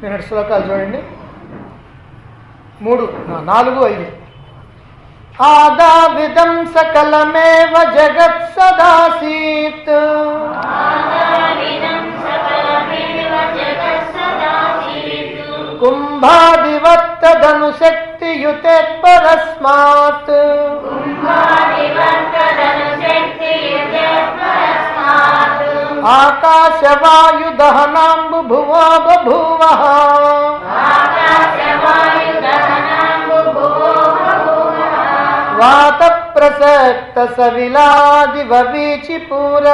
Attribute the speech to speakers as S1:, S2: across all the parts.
S1: నిన్నటి శ్లోకాలు చూడండి మూడు నా- నాలుగు ఐదు ఆదావిదం సకలమేవ జగత్ సదాసీత్ కుంభాదివత్తదను శక్తియుతేత్పరస్మాత్ ఆకాశవాయుదహనాంబు భువో బభూవ వాత ప్రసక్త సవిలాదివ వీచిపూర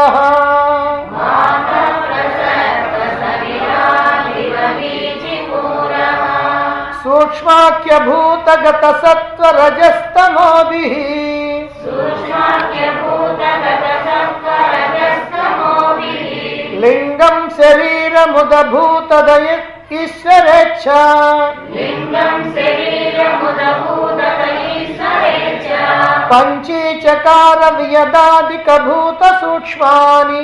S1: సూక్ష్మాఖ్యభూతగత సత్వరజస్తమోభి లింగం శరీరముదభూతదయ ఈశ్వరేచ్ఛ పంచీచకార వియదాదిక భూత సూక్ష్మాని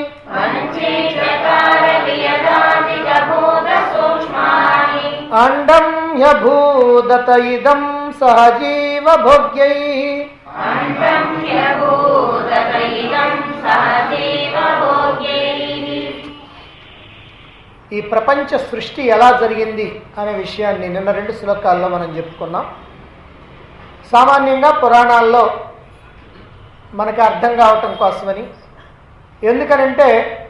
S1: అండం హ్యభూదత ఇదం సహజీవ భోగ్యై ఈ ప్రపంచ సృష్టి ఎలా జరిగింది అనే విషయాన్ని నిన్న రెండు శ్లోకాల్లో మనం చెప్పుకున్నాం సామాన్యంగా పురాణాల్లో మనకి అర్థం కావటం కోసమని ఎందుకనంటే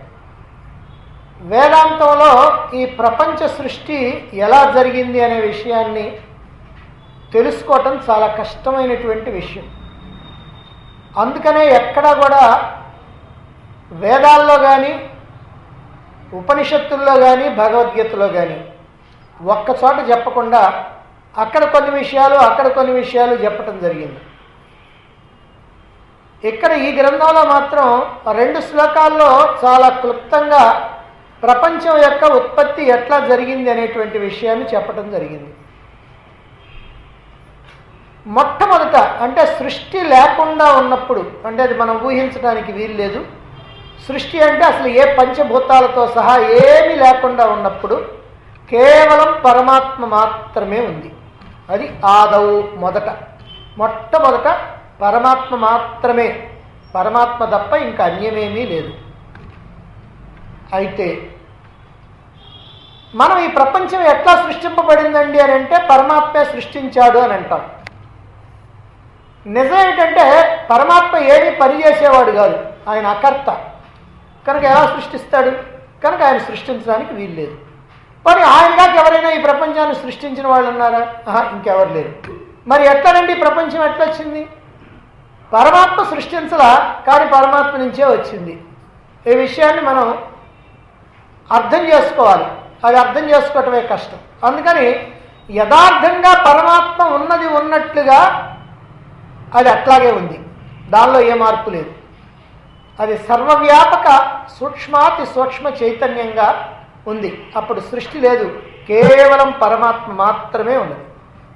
S1: వేదాంతంలో ఈ ప్రపంచ సృష్టి ఎలా జరిగింది అనే విషయాన్ని తెలుసుకోవటం చాలా కష్టమైనటువంటి విషయం అందుకనే ఎక్కడా కూడా వేదాల్లో కానీ ఉపనిషత్తుల్లో కానీ భగవద్గీతలో కానీ ఒక్క చోట చెప్పకుండా అక్కడ కొన్ని విషయాలు అక్కడ కొన్ని విషయాలు చెప్పటం జరిగింది ఇక్కడ ఈ గ్రంథంలో మాత్రం రెండు శ్లోకాల్లో చాలా క్లుప్తంగా ప్రపంచం యొక్క ఉత్పత్తి ఎట్లా జరిగింది అనేటువంటి విషయాన్ని చెప్పటం జరిగింది మొట్టమొదట అంటే సృష్టి లేకుండా ఉన్నప్పుడు అంటే అది మనం ఊహించడానికి వీలు లేదు సృష్టి అంటే అసలు ఏ పంచభూతాలతో సహా ఏమీ లేకుండా ఉన్నప్పుడు కేవలం పరమాత్మ మాత్రమే ఉంది అది ఆదవు మొదట మొట్టమొదట పరమాత్మ మాత్రమే పరమాత్మ తప్ప ఇంకా అన్యమేమీ లేదు అయితే మనం ఈ ప్రపంచం ఎట్లా సృష్టింపబడిందండి అని అంటే పరమాత్మే సృష్టించాడు అని అంటాం నిజం ఏంటంటే పరమాత్మ ఏమీ పని చేసేవాడు కాదు ఆయన అకర్త కనుక ఎలా సృష్టిస్తాడు కనుక ఆయన సృష్టించడానికి వీలు లేదు మరి ఆయనగా ఎవరైనా ఈ ప్రపంచాన్ని సృష్టించిన వాళ్ళు ఉన్నారా ఆహా ఇంకెవరు లేరు మరి ఎట్లానండి ఈ ప్రపంచం ఎట్లా వచ్చింది పరమాత్మ సృష్టించలా కానీ పరమాత్మ నుంచే వచ్చింది ఈ విషయాన్ని మనం అర్థం చేసుకోవాలి అది అర్థం చేసుకోవటమే కష్టం అందుకని యథార్థంగా పరమాత్మ ఉన్నది ఉన్నట్లుగా అది అట్లాగే ఉంది దానిలో ఏ మార్పు లేదు అది సర్వవ్యాపక సూక్ష్మాతి సూక్ష్మ చైతన్యంగా ఉంది అప్పుడు సృష్టి లేదు కేవలం పరమాత్మ మాత్రమే ఉన్నది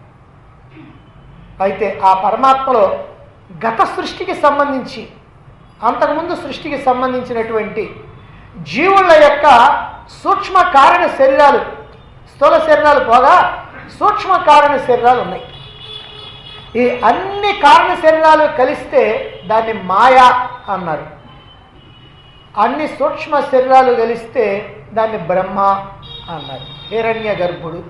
S1: అయితే ఆ పరమాత్మలో గత సృష్టికి సంబంధించి అంతకుముందు సృష్టికి సంబంధించినటువంటి జీవుల యొక్క సూక్ష్మ కారణ శరీరాలు స్థూల శరీరాలు పోగా సూక్ష్మ కారణ శరీరాలు ఉన్నాయి ఈ అన్ని కారణ శరీరాలు కలిస్తే దాన్ని మాయా అన్నారు అన్ని సూక్ష్మ శరీరాలు కలిస్తే దాన్ని బ్రహ్మ అన్నారు హిరణ్య గర్భుడు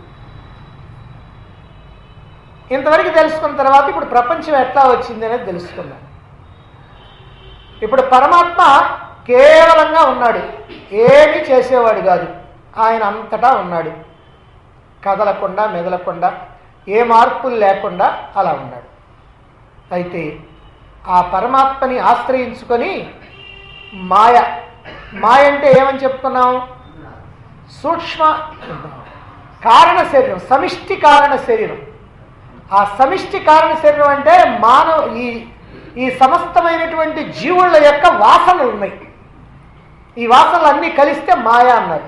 S1: ఇంతవరకు తెలుసుకున్న తర్వాత ఇప్పుడు ప్రపంచం ఎట్లా వచ్చింది అనేది తెలుసుకుందాం ఇప్పుడు పరమాత్మ కేవలంగా ఉన్నాడు ఏమీ చేసేవాడు కాదు ఆయన అంతటా ఉన్నాడు కదలకుండా మెదలకుండా ఏ మార్పులు లేకుండా అలా ఉన్నాడు అయితే ఆ పరమాత్మని ఆశ్రయించుకొని మాయ మాయ అంటే ఏమని చెప్తున్నాం సూక్ష్మ కారణ శరీరం సమిష్టి కారణ శరీరం ఆ సమిష్టి కారణ శరీరం అంటే మానవ ఈ ఈ సమస్తమైనటువంటి జీవుల యొక్క వాసనలు ఉన్నాయి ఈ వాసనలు అన్నీ కలిస్తే మాయ అన్నారు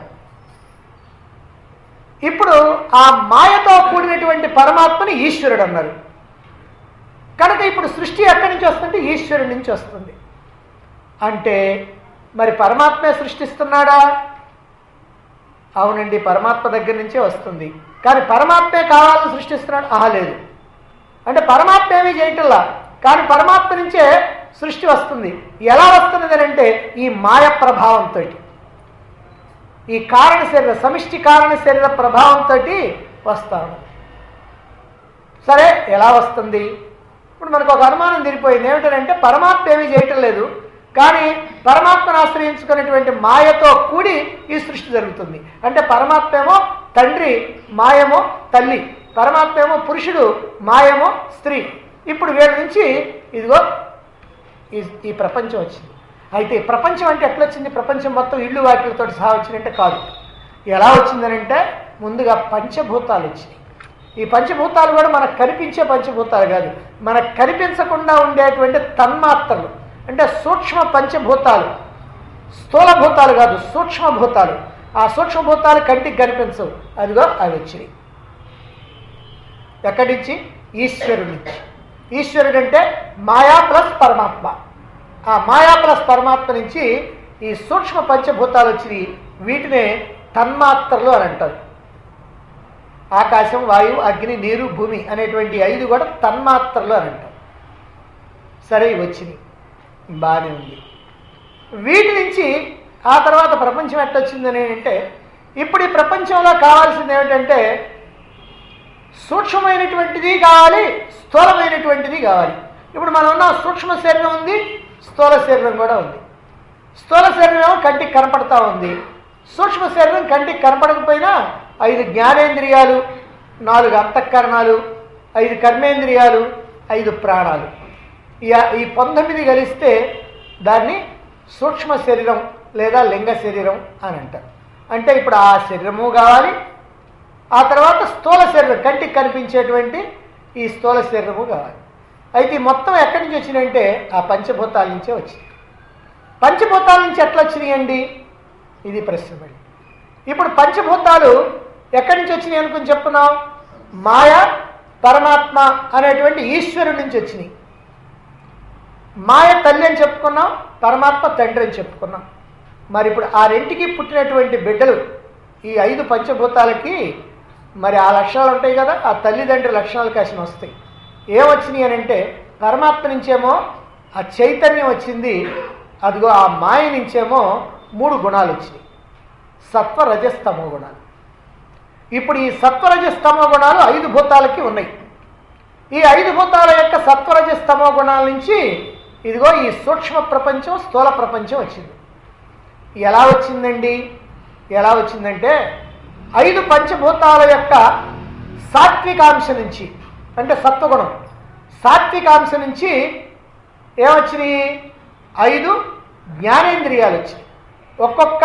S1: ఇప్పుడు ఆ మాయతో కూడినటువంటి పరమాత్మని ఈశ్వరుడు అన్నారు కనుక ఇప్పుడు సృష్టి ఎక్కడి నుంచి వస్తుంది ఈశ్వరుడి నుంచి వస్తుంది అంటే మరి పరమాత్మే సృష్టిస్తున్నాడా అవునండి పరమాత్మ దగ్గర నుంచే వస్తుంది కానీ పరమాత్మే కావాలని సృష్టిస్తున్నాడు ఆహా లేదు అంటే పరమాత్మ ఏమీ చేయటంలా కానీ పరమాత్మ నుంచే సృష్టి వస్తుంది ఎలా వస్తున్నది అని అంటే ఈ మాయ ప్రభావంతో ఈ కారణ శరీర సమిష్టి కారణ శరీర ప్రభావంతో వస్తా ఉన్నది సరే ఎలా వస్తుంది ఇప్పుడు మనకు ఒక అనుమానం తిరిగిపోయింది ఏమిటంటే పరమాత్మ ఏమీ చేయటం లేదు కానీ పరమాత్మను ఆశ్రయించుకునేటువంటి మాయతో కూడి ఈ సృష్టి జరుగుతుంది అంటే పరమాత్మ ఏమో తండ్రి మాయమో తల్లి పరమాత్మ ఏమో పురుషుడు మాయమో స్త్రీ ఇప్పుడు వీళ్ళ నుంచి ఇదిగో ఈ ఈ ప్రపంచం వచ్చింది అయితే ఈ ప్రపంచం అంటే ఎట్లా వచ్చింది ప్రపంచం మొత్తం ఇళ్ళు వాకిలతో సహా వచ్చిందంటే కాదు ఎలా వచ్చిందనంటే ముందుగా పంచభూతాలు వచ్చినాయి ఈ పంచభూతాలు కూడా మనకు కనిపించే పంచభూతాలు కాదు మనకు కనిపించకుండా ఉండేటువంటి తన్మాత్రలు అంటే సూక్ష్మ పంచభూతాలు స్థూలభూతాలు కాదు సూక్ష్మభూతాలు ఆ సూక్ష్మభూతాలు కంటికి కనిపించవు అదిగో అవి వచ్చినాయి ఎక్కడి నుంచి ఈశ్వరుడి నుంచి ఈశ్వరుడు అంటే మాయా ప్లస్ పరమాత్మ ఆ మాయా ప్లస్ పరమాత్మ నుంచి ఈ సూక్ష్మ పంచభూతాలు వచ్చినాయి వీటినే తన్మాత్రలు అని అంటారు ఆకాశం వాయువు అగ్ని నీరు భూమి అనేటువంటి ఐదు కూడా తన్మాత్రలు అని అంటారు సరే ఇవి వచ్చినాయి బాగానే ఉంది వీటి నుంచి ఆ తర్వాత ప్రపంచం ఎట్టొచ్చిందని అంటే ఇప్పుడు ఈ ప్రపంచంలో కావాల్సింది ఏమిటంటే సూక్ష్మమైనటువంటిది కావాలి స్థూలమైనటువంటిది కావాలి ఇప్పుడు మనం ఉన్న సూక్ష్మ శరీరం ఉంది స్థూల శరీరం కూడా ఉంది స్థూల శరీరం కంటికి కనపడతా ఉంది సూక్ష్మ శరీరం కంటికి కనపడకపోయినా ఐదు జ్ఞానేంద్రియాలు నాలుగు అంతఃకరణాలు ఐదు కర్మేంద్రియాలు ఐదు ప్రాణాలు ఈ ఈ పంతొమ్మిది కలిస్తే దాన్ని సూక్ష్మ శరీరం లేదా లింగ శరీరం అని అంటారు అంటే ఇప్పుడు ఆ శరీరము కావాలి ఆ తర్వాత స్థూల శరీరం కంటికి కనిపించేటువంటి ఈ స్థూల శరీరము కావాలి అయితే ఈ మొత్తం ఎక్కడి నుంచి వచ్చినాయంటే ఆ పంచభూతాల నుంచే వచ్చింది పంచభూతాల నుంచి ఎట్లా వచ్చినాయండి ఇది ప్రశ్న మళ్ళీ ఇప్పుడు పంచభూతాలు ఎక్కడి నుంచి వచ్చినాయి అనుకుని చెప్పున్నాం మాయ పరమాత్మ అనేటువంటి ఈశ్వరుడి నుంచి వచ్చినాయి మాయ తల్లి అని చెప్పుకున్నాం పరమాత్మ తండ్రి అని చెప్పుకున్నాం మరి ఇప్పుడు ఆ రెంటికి పుట్టినటువంటి బిడ్డలు ఈ ఐదు పంచభూతాలకి మరి ఆ లక్షణాలు ఉంటాయి కదా ఆ తల్లిదండ్రుల లక్షణాలు కాసిన వస్తాయి ఏమొచ్చినాయి అని అంటే పరమాత్మ నుంచేమో ఆ చైతన్యం వచ్చింది అదిగో ఆ మాయ నుంచేమో మూడు గుణాలు వచ్చినాయి సత్వ రజస్తమో గుణాలు ఇప్పుడు ఈ సత్వరజస్తమో గుణాలు ఐదు భూతాలకి ఉన్నాయి ఈ ఐదు భూతాల యొక్క సత్వరజస్తమో గుణాల నుంచి ఇదిగో ఈ సూక్ష్మ ప్రపంచం స్థూల ప్రపంచం వచ్చింది ఎలా వచ్చిందండి ఎలా వచ్చిందంటే ఐదు పంచభూతాల యొక్క సాత్వికాంశ నుంచి అంటే సత్వగుణం సాత్వికాంశ నుంచి ఏమొచ్చినాయి ఐదు జ్ఞానేంద్రియాలు వచ్చినాయి ఒక్కొక్క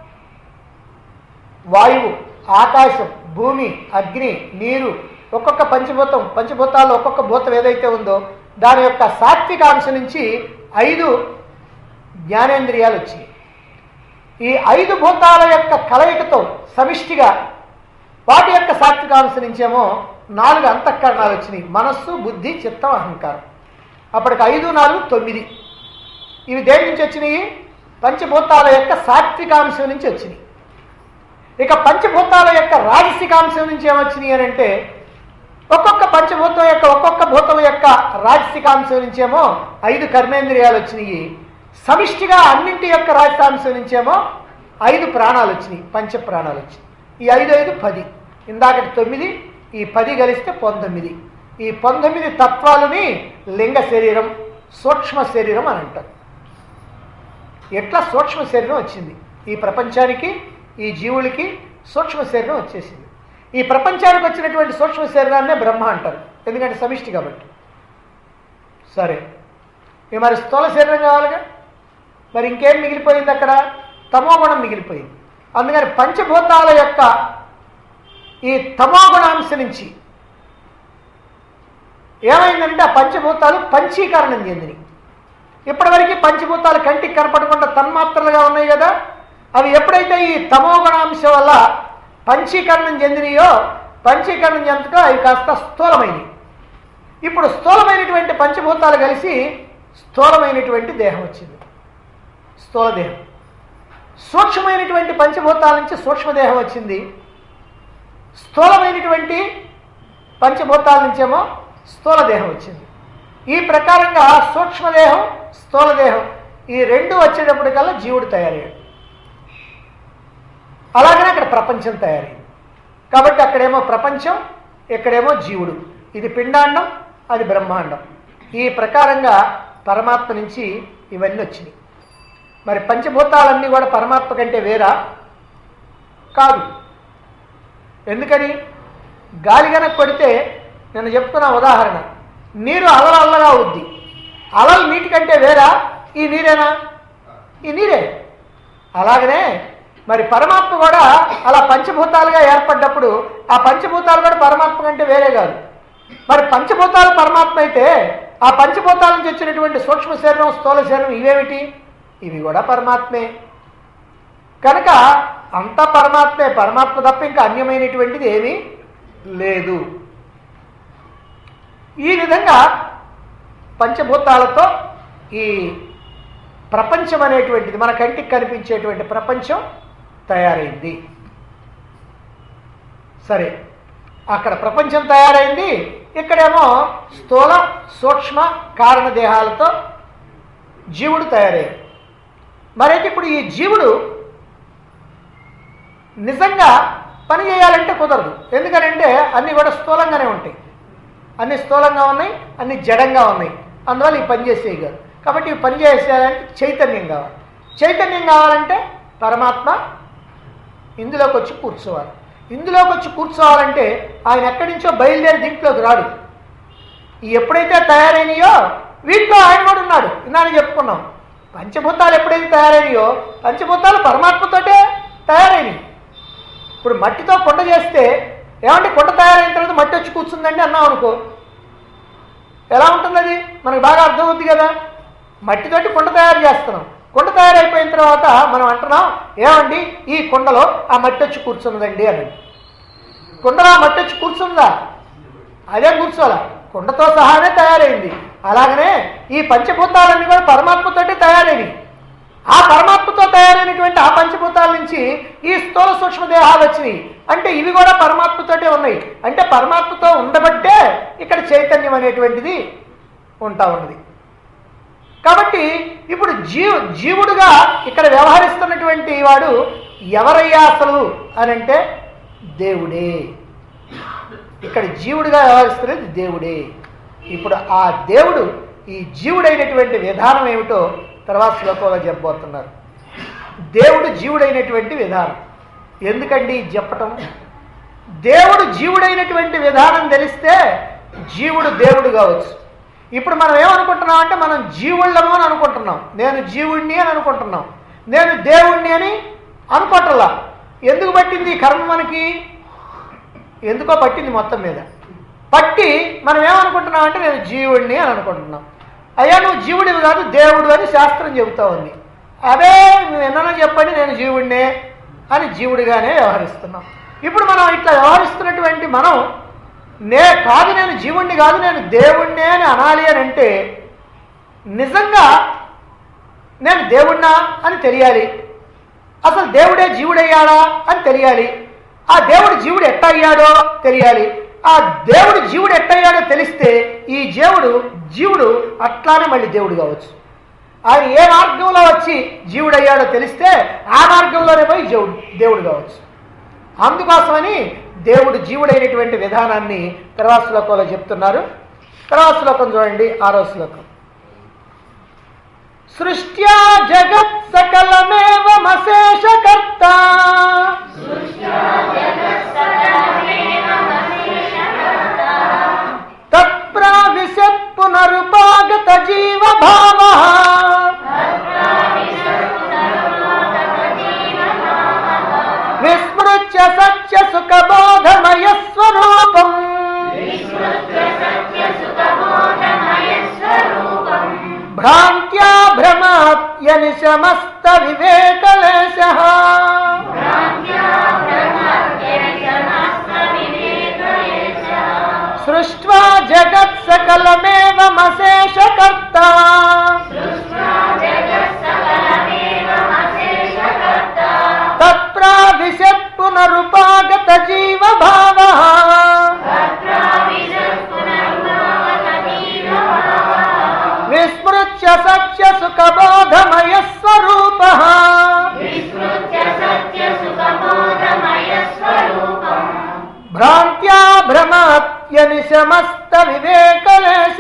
S1: వాయువు ఆకాశం భూమి అగ్ని నీరు ఒక్కొక్క పంచభూతం పంచభూతాల్లో ఒక్కొక్క భూతం ఏదైతే ఉందో దాని యొక్క సాత్వికాంశ నుంచి ఐదు జ్ఞానేంద్రియాలు వచ్చినాయి ఈ ఐదు భూతాల యొక్క కలయికతో సమిష్టిగా వాటి యొక్క సాత్వికాంశ నుంచేమో నాలుగు అంతఃకరణాలు వచ్చినాయి మనస్సు బుద్ధి చిత్తం అహంకారం అప్పటికి ఐదు నాలుగు తొమ్మిది ఇవి దేని నుంచి వచ్చినాయి పంచభూతాల యొక్క సాత్వికాంశం నుంచి వచ్చినాయి ఇక పంచభూతాల యొక్క రాజసికాంశం నుంచి ఏమొచ్చినాయి అని అంటే ఒక్కొక్క పంచభూతం యొక్క ఒక్కొక్క భూతం యొక్క రాజసికాంశం నుంచేమో ఐదు కర్మేంద్రియాలు వచ్చినాయి సమిష్టిగా అన్నింటి యొక్క రాజసాంశం నుంచేమో ఐదు ప్రాణాలు వచ్చినాయి పంచ ప్రాణాలు వచ్చినాయి ఈ ఐదు ఐదు పది ఇందాకటి తొమ్మిది ఈ పది కలిస్తే పంతొమ్మిది ఈ పంతొమ్మిది తత్వాలని లింగ శరీరం సూక్ష్మ శరీరం అని అంటారు ఎట్లా సూక్ష్మ శరీరం వచ్చింది ఈ ప్రపంచానికి ఈ జీవులకి సూక్ష్మ శరీరం వచ్చేసింది ఈ ప్రపంచానికి వచ్చినటువంటి సూక్ష్మ శరీరాన్నే బ్రహ్మ అంటారు ఎందుకంటే సమిష్టి కాబట్టి సరే ఇక మరి స్థూల శరీరం కావాలిగా మరి ఇంకేం మిగిలిపోయింది అక్కడ తమోగుణం మిగిలిపోయింది అందుకని పంచభూతాల యొక్క ఈ తమోగుణాంశ నుంచి ఏమైందంటే ఆ పంచభూతాలు పంచీకరణం చెందినవి ఇప్పటివరకు పంచభూతాలు కంటికి కనపడకుండా తన్మాత్రలుగా ఉన్నాయి కదా అవి ఎప్పుడైతే ఈ తమోగుణాంశం వల్ల పంచీకరణం చెందినయో పంచీకరణం చెందక అవి కాస్త స్థూలమైనవి ఇప్పుడు స్థూలమైనటువంటి పంచభూతాలు కలిసి స్థూలమైనటువంటి దేహం వచ్చింది స్థూల దేహం సూక్ష్మమైనటువంటి పంచభూతాల నుంచి సూక్ష్మదేహం వచ్చింది స్థూలమైనటువంటి పంచభూతాల నుంచేమో స్థూలదేహం వచ్చింది ఈ ప్రకారంగా సూక్ష్మదేహం స్థూలదేహం ఈ రెండు వచ్చేటప్పటికల్లా జీవుడు తయారయ్యాడు అలాగనే అక్కడ ప్రపంచం తయారైంది కాబట్టి అక్కడేమో ప్రపంచం ఇక్కడేమో జీవుడు ఇది పిండాండం అది బ్రహ్మాండం ఈ ప్రకారంగా పరమాత్మ నుంచి ఇవన్నీ వచ్చినాయి మరి పంచభూతాలన్నీ కూడా పరమాత్మ కంటే వేరా కాదు ఎందుకని గాలి గనక కొడితే నేను చెప్తున్న ఉదాహరణ నీరు అలల అల్లగా అవుద్ది అలలు నీటి కంటే వేరా ఈ నీరేనా ఈ నీరే అలాగనే మరి పరమాత్మ కూడా అలా పంచభూతాలుగా ఏర్పడ్డప్పుడు ఆ పంచభూతాలు కూడా పరమాత్మ కంటే వేరే కాదు మరి పంచభూతాలు పరమాత్మ అయితే ఆ పంచభూతాల నుంచి వచ్చినటువంటి సూక్ష్మ శరీరం స్థూల శరీరం ఇవేమిటి ఇవి కూడా పరమాత్మే కనుక అంతా పరమాత్మే పరమాత్మ తప్ప ఇంకా అన్యమైనటువంటిది ఏమీ లేదు ఈ విధంగా పంచభూతాలతో ఈ ప్రపంచం అనేటువంటిది మన కంటికి కనిపించేటువంటి ప్రపంచం తయారైంది సరే అక్కడ ప్రపంచం తయారైంది ఇక్కడేమో స్థూల సూక్ష్మ కారణ దేహాలతో జీవుడు తయారయ్యాడు మరైతే ఇప్పుడు ఈ జీవుడు నిజంగా పని చేయాలంటే కుదరదు ఎందుకనంటే అన్నీ కూడా స్థూలంగానే ఉంటాయి అన్ని స్థూలంగా ఉన్నాయి అన్ని జడంగా ఉన్నాయి అందువల్ల ఈ పని చేసేయగలరు కాబట్టి ఈ పని చేసేయాలంటే చైతన్యం కావాలి చైతన్యం కావాలంటే పరమాత్మ ఇందులోకి వచ్చి కూర్చోవాలి ఇందులోకి వచ్చి కూర్చోవాలంటే ఆయన ఎక్కడి నుంచో బయలుదేరి దీంట్లోకి రాడు ఈ ఎప్పుడైతే తయారైనయో వీటిలో ఆయన కూడా ఉన్నాడు ఇందాక చెప్పుకున్నాం పంచభూతాలు ఎప్పుడైతే తయారైనయో పంచభూతాలు పరమాత్మతోటే తయారైనవి ఇప్పుడు మట్టితో కుండ చేస్తే ఏమంటే కుండ తయారైన తర్వాత మట్టి వచ్చి కూర్చుందండి అన్నాం అనుకో ఎలా ఉంటుంది అది మనకు బాగా అర్థమవుద్ది కదా మట్టితోటి కుండ తయారు చేస్తున్నాం కుండ తయారైపోయిన తర్వాత మనం అంటున్నాం ఏమండి ఈ కుండలో ఆ మట్టి వచ్చి కూర్చున్నదండి అని కుండలో ఆ మట్టి వచ్చి కూర్చుందా అదే కూర్చోాల కుండతో సహానే తయారైంది అలాగనే ఈ పంచభూతాలన్నీ కూడా పరమాత్మతోటి తయారైనవి ఆ పరమాత్మతో తయారైనటువంటి ఆ పంచభూతాల నుంచి ఈ స్థూల సూక్ష్మ దేహాలు వచ్చినాయి అంటే ఇవి కూడా పరమాత్మతోటే ఉన్నాయి అంటే పరమాత్మతో ఉండబట్టే ఇక్కడ చైతన్యం అనేటువంటిది ఉంటా ఉన్నది కాబట్టి ఇప్పుడు జీవ జీవుడుగా ఇక్కడ వ్యవహరిస్తున్నటువంటి వాడు ఎవరయ్యా అసలు అని అంటే దేవుడే ఇక్కడ జీవుడిగా వ్యవహరిస్తున్నది దేవుడే ఇప్పుడు ఆ దేవుడు ఈ జీవుడైనటువంటి విధానం ఏమిటో తర్వాత శ్లోకంలో చెప్పబోతున్నారు దేవుడు జీవుడైనటువంటి విధానం ఎందుకండి ఇది చెప్పటం దేవుడు జీవుడైనటువంటి విధానం తెలిస్తే జీవుడు దేవుడు కావచ్చు ఇప్పుడు మనం ఏమనుకుంటున్నాం అంటే మనం జీవుళ్ళము అని అనుకుంటున్నాం నేను జీవుణ్ణి అని అనుకుంటున్నాం నేను దేవుణ్ణి అని అనుకోవట్లా ఎందుకు పట్టింది ఈ కర్మ మనకి ఎందుకో పట్టింది మొత్తం మీద పట్టి మనం ఏమనుకుంటున్నాం అంటే నేను జీవుడిని అని అనుకుంటున్నాం అయ్యా నువ్వు జీవుడివి కాదు దేవుడు అని శాస్త్రం చెబుతా ఉంది అదే నువ్వు ఎన్నో చెప్పండి నేను జీవుడినే అని జీవుడిగానే వ్యవహరిస్తున్నాం ఇప్పుడు మనం ఇట్లా వ్యవహరిస్తున్నటువంటి మనం నే కాదు నేను జీవుణ్ణి కాదు నేను దేవుణ్ణే అని అనాలి అని అంటే నిజంగా నేను దేవుణ్ణా అని తెలియాలి అసలు దేవుడే జీవుడయ్యాడా అని తెలియాలి ఆ దేవుడు జీవుడు ఎట్ట అయ్యాడో తెలియాలి ఆ దేవుడు జీవుడు ఎట్టయ్యాడో తెలిస్తే ఈ జీవుడు జీవుడు అట్లానే మళ్ళీ దేవుడు కావచ్చు ఆయన ఏ మార్గంలో వచ్చి జీవుడు అయ్యాడో తెలిస్తే ఆ మార్గంలోనే పోయి జీవుడు దేవుడు కావచ్చు అందుకోసమని దేవుడు జీవుడైనటువంటి విధానాన్ని తర్వాత శ్లోకంలో చెప్తున్నారు తర్వాత శ్లోకం చూడండి ఆరో శ్లోకం సృష్ట్యా జగత్ సకలమేవమశేషకర్త తత్ప్రావిశత్ పునరుపాగత జీవ భావ విస్మృత్య సత్య సుఖబోధమయ స్వరూపం భ్రాంత్యా భ్రమాత్యని సమస్త వివేకలేశ సృష్ట్వా జగత్ సకలమేవమశేషకర్త భ్రమత్యైషమస్త వివేకలేశ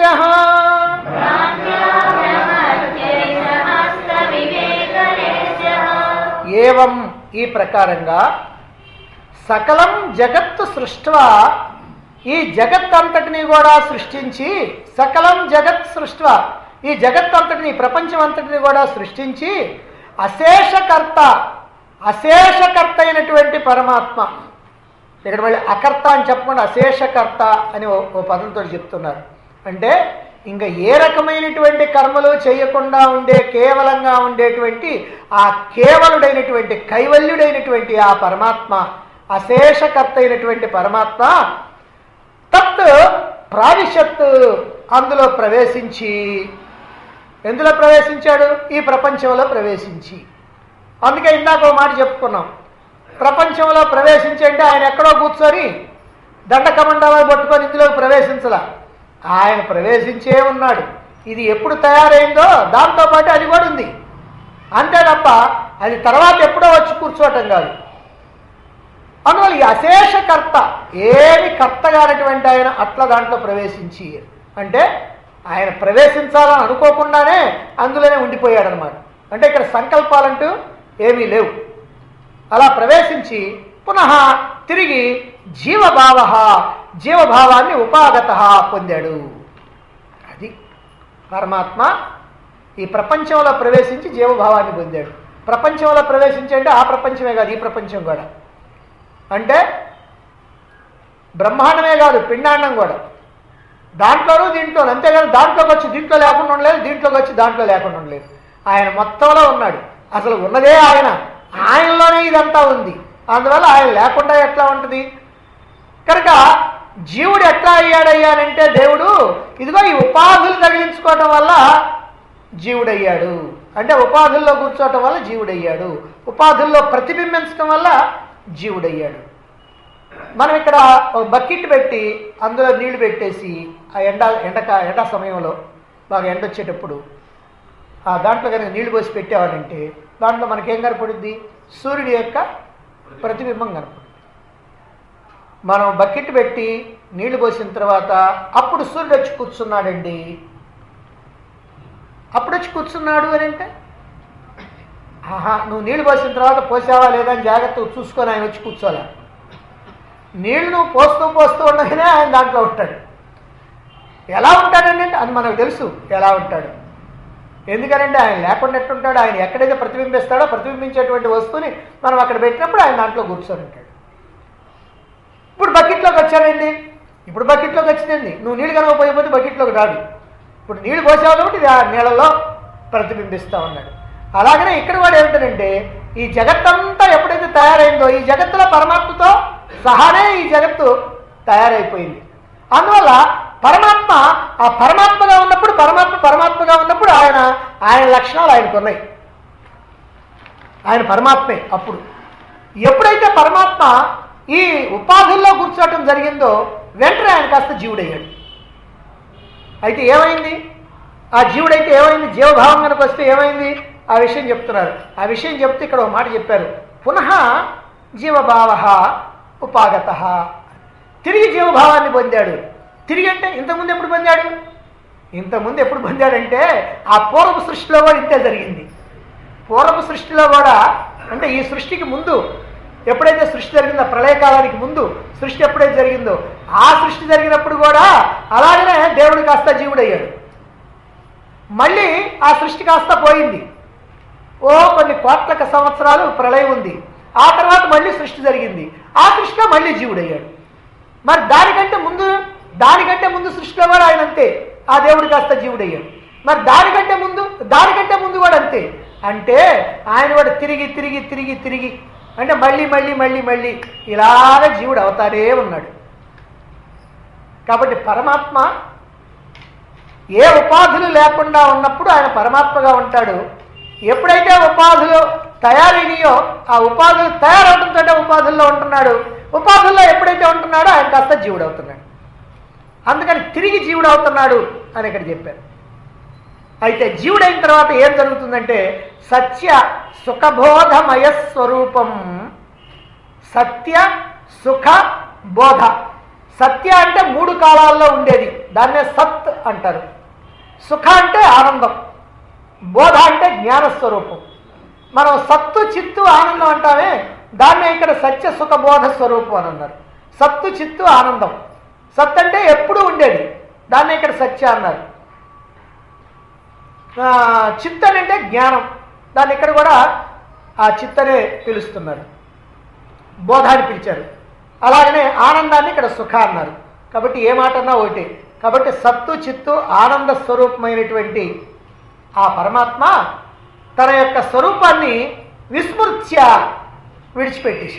S1: ఏవం ఈ ప్రకారంగా సకలం జగత్తు సృష్ట్వా ఈ జగత్ అంతటిని కూడా సృష్టించి సకలం జగత్ సృష్ట్వా ఈ జగత్ అంతటిని ఈ ప్రపంచం అంతటిని కూడా సృష్టించి అశేషకర్త అశేషకర్త అయినటువంటి పరమాత్మ ఇక్కడ మళ్ళీ అకర్త అని చెప్పకుండా అశేషకర్త అని ఓ ఓ పదంతో చెప్తున్నారు అంటే ఇంకా ఏ రకమైనటువంటి కర్మలు చేయకుండా ఉండే కేవలంగా ఉండేటువంటి ఆ కేవలుడైనటువంటి కైవల్యుడైనటువంటి ఆ పరమాత్మ అశేషకర్త అయినటువంటి పరమాత్మ తత్ ప్రావిశత్ అందులో ప్రవేశించి ఎందులో ప్రవేశించాడు ఈ ప్రపంచంలో ప్రవేశించి అందుకే ఇందాక ఒక మాట చెప్పుకున్నాం ప్రపంచంలో ప్రవేశించి అంటే ఆయన ఎక్కడో కూర్చొని దండకమండలాలు పట్టుకొని ఇందులో ప్రవేశించలా ఆయన ప్రవేశించే ఉన్నాడు ఇది ఎప్పుడు తయారైందో దాంతో పాటు అది కూడా ఉంది అంతే తప్ప అది తర్వాత ఎప్పుడో వచ్చి కూర్చోవటం కాదు అందువల్ల ఈ అశేషకర్త ఏమి కర్త కానటువంటి ఆయన అట్లా దాంట్లో ప్రవేశించి అంటే ఆయన ప్రవేశించాలని అనుకోకుండానే అందులోనే ఉండిపోయాడు అనమాట అంటే ఇక్కడ సంకల్పాలంటూ ఏమీ లేవు అలా ప్రవేశించి పునః తిరిగి జీవభావ జీవభావాన్ని ఉపాగత పొందాడు అది పరమాత్మ ఈ ప్రపంచంలో ప్రవేశించి జీవభావాన్ని పొందాడు ప్రపంచంలో ప్రవేశించి అంటే ఆ ప్రపంచమే కాదు ఈ ప్రపంచం కూడా అంటే బ్రహ్మాండమే కాదు పిండాండం కూడా దాంట్లోనూ దీంట్లో అంతేగాని దాంట్లోకి వచ్చి దీంట్లో లేకుండా ఉండలేదు దీంట్లోకి వచ్చి దాంట్లో లేకుండా ఉండలేదు ఆయన మొత్తంలో ఉన్నాడు అసలు ఉన్నదే ఆయన ఆయనలోనే ఇదంతా ఉంది అందువల్ల ఆయన లేకుండా ఎట్లా ఉంటుంది కనుక జీవుడు ఎట్లా అయ్యాడయ్యానంటే దేవుడు ఇదిగో ఈ ఉపాధులు తగిలించుకోవటం వల్ల జీవుడయ్యాడు అంటే ఉపాధుల్లో కూర్చోవటం వల్ల జీవుడయ్యాడు ఉపాధుల్లో ప్రతిబింబించడం వల్ల జీవుడయ్యాడు మనం ఇక్కడ ఒక బకెట్ పెట్టి అందులో నీళ్లు పెట్టేసి ఆ ఎండ ఎండక ఎండ సమయంలో బాగా ఎండ వచ్చేటప్పుడు ఆ దాంట్లో కనుక నీళ్లు పోసి పెట్టేవాడంటే దాంట్లో మనకేం కనపడుద్ది సూర్యుడి యొక్క ప్రతిబింబం కనపడుతుంది మనం బకెట్ పెట్టి నీళ్లు పోసిన తర్వాత అప్పుడు సూర్యుడు వచ్చి కూర్చున్నాడండి అప్పుడు వచ్చి కూర్చున్నాడు అని అంటే ఆహా నువ్వు నీళ్లు పోసిన తర్వాత పోసావా లేదా అని జాగ్రత్తగా చూసుకొని ఆయన వచ్చి కూర్చోలే నీళ్లు నువ్వు పోస్తూ పోస్తూ ఉండగానే ఆయన దాంట్లో ఉంటాడు ఎలా ఉంటాడండి అంటే అది మనకు తెలుసు ఎలా ఉంటాడు ఎందుకనంటే ఆయన లేకుండా ఎట్టుంటాడు ఆయన ఎక్కడైతే ప్రతిబింబిస్తాడో ప్రతిబింబించేటువంటి వస్తువుని మనం అక్కడ పెట్టినప్పుడు ఆయన దాంట్లో కూర్చొని ఉంటాడు ఇప్పుడు బకెట్లోకి వచ్చాడండి ఇప్పుడు బకెట్లోకి వచ్చిందండి నువ్వు నీళ్ళు కనుక పోయిపోతే బకెట్లోకి రాడు ఇప్పుడు నీళ్ళు పోసావు కాబట్టి ఇది ఆ నీళ్ళలో ప్రతిబింబిస్తూ ఉన్నాడు అలాగనే ఇక్కడ కూడా ఏమిటంటే ఈ జగత్తంతా ఎప్పుడైతే తయారైందో ఈ జగత్తులో పరమాత్మతో సహానే ఈ జగత్తు తయారైపోయింది అందువల్ల పరమాత్మ ఆ పరమాత్మగా ఉన్నప్పుడు పరమాత్మ పరమాత్మగా ఉన్నప్పుడు ఆయన ఆయన లక్షణాలు ఆయనకు ఉన్నాయి ఆయన పరమాత్మే అప్పుడు ఎప్పుడైతే పరమాత్మ ఈ ఉపాధుల్లో కూర్చోవటం జరిగిందో వెంటనే ఆయన కాస్త జీవుడయ్యాడు అయితే ఏమైంది ఆ జీవుడైతే ఏమైంది జీవభావం కనుక వస్తే ఏమైంది ఆ విషయం చెప్తున్నారు ఆ విషయం చెప్తే ఇక్కడ ఒక మాట చెప్పారు పునః జీవభావ ఉపాగత తిరిగి జీవభావాన్ని పొందాడు తిరిగి అంటే ఇంతకుముందు ఎప్పుడు పొందాడు ఇంతకుముందు ఎప్పుడు పొందాడంటే ఆ పూర్వపు సృష్టిలో కూడా ఇంతే జరిగింది పూర్వపు సృష్టిలో కూడా అంటే ఈ సృష్టికి ముందు ఎప్పుడైతే సృష్టి జరిగిందో ప్రళయకాలానికి ముందు సృష్టి ఎప్పుడైతే జరిగిందో ఆ సృష్టి జరిగినప్పుడు కూడా అలాగనే దేవుడు కాస్త జీవుడయ్యాడు మళ్ళీ ఆ సృష్టి కాస్త పోయింది ఓ కొన్ని కోట్లక సంవత్సరాలు ప్రళయం ఉంది ఆ తర్వాత మళ్ళీ సృష్టి జరిగింది ఆ సృష్టిలో మళ్ళీ జీవుడయ్యాడు మరి దానికంటే ముందు దానికంటే ముందు సృష్టిలో కూడా ఆయన అంతే ఆ దేవుడు కాస్త జీవుడయ్యాడు మరి దానికంటే ముందు దానికంటే ముందు కూడా అంతే అంటే ఆయన కూడా తిరిగి తిరిగి తిరిగి తిరిగి అంటే మళ్ళీ మళ్ళీ మళ్ళీ మళ్ళీ ఇలాగ జీవుడు అవుతానే ఉన్నాడు కాబట్టి పరమాత్మ ఏ ఉపాధులు లేకుండా ఉన్నప్పుడు ఆయన పరమాత్మగా ఉంటాడు ఎప్పుడైతే ఉపాధులు తయారైనయో ఆ ఉపాధులు తయారవడంతో ఉపాధుల్లో ఉంటున్నాడు ఉపాధుల్లో ఎప్పుడైతే ఉంటున్నాడో ఆయన కాస్త జీవుడు అవుతున్నాడు అందుకని తిరిగి జీవుడు అవుతున్నాడు అని ఇక్కడ చెప్పారు అయితే జీవుడైన తర్వాత ఏం జరుగుతుందంటే సత్య సుఖబోధమయ స్వరూపం సత్య సుఖ బోధ సత్య అంటే మూడు కాలాల్లో ఉండేది దాన్నే సత్ అంటారు సుఖ అంటే ఆనందం బోధ అంటే జ్ఞానస్వరూపం మనం సత్తు చిత్తు ఆనందం అంటామే దాన్నే ఇక్కడ సత్య సుఖ బోధ స్వరూపం అని అన్నారు సత్తు చిత్తు ఆనందం సత్ అంటే ఎప్పుడు ఉండేది దాన్నే ఇక్కడ సత్య అన్నారు ఆ, చిత్ అని అంటే జ్ఞానం దాన్ని ఇక్కడ కూడా ఆ చిత్ అనే పిలుస్తున్నారు బోధ అని పిలిచారు అలాగనే ఆనందాన్ని ఇక్కడ సుఖ అన్నారు కాబట్టి ఏ మాట అన్నా ఒకటి కాబట్టి సత్తు చిత్తు ఆనంద స్వరూపమైనటువంటి ఆ పరమాత్మ తన యొక్క స్వరూపాన్ని విస్మృత్య విడిచిపెట్టేసి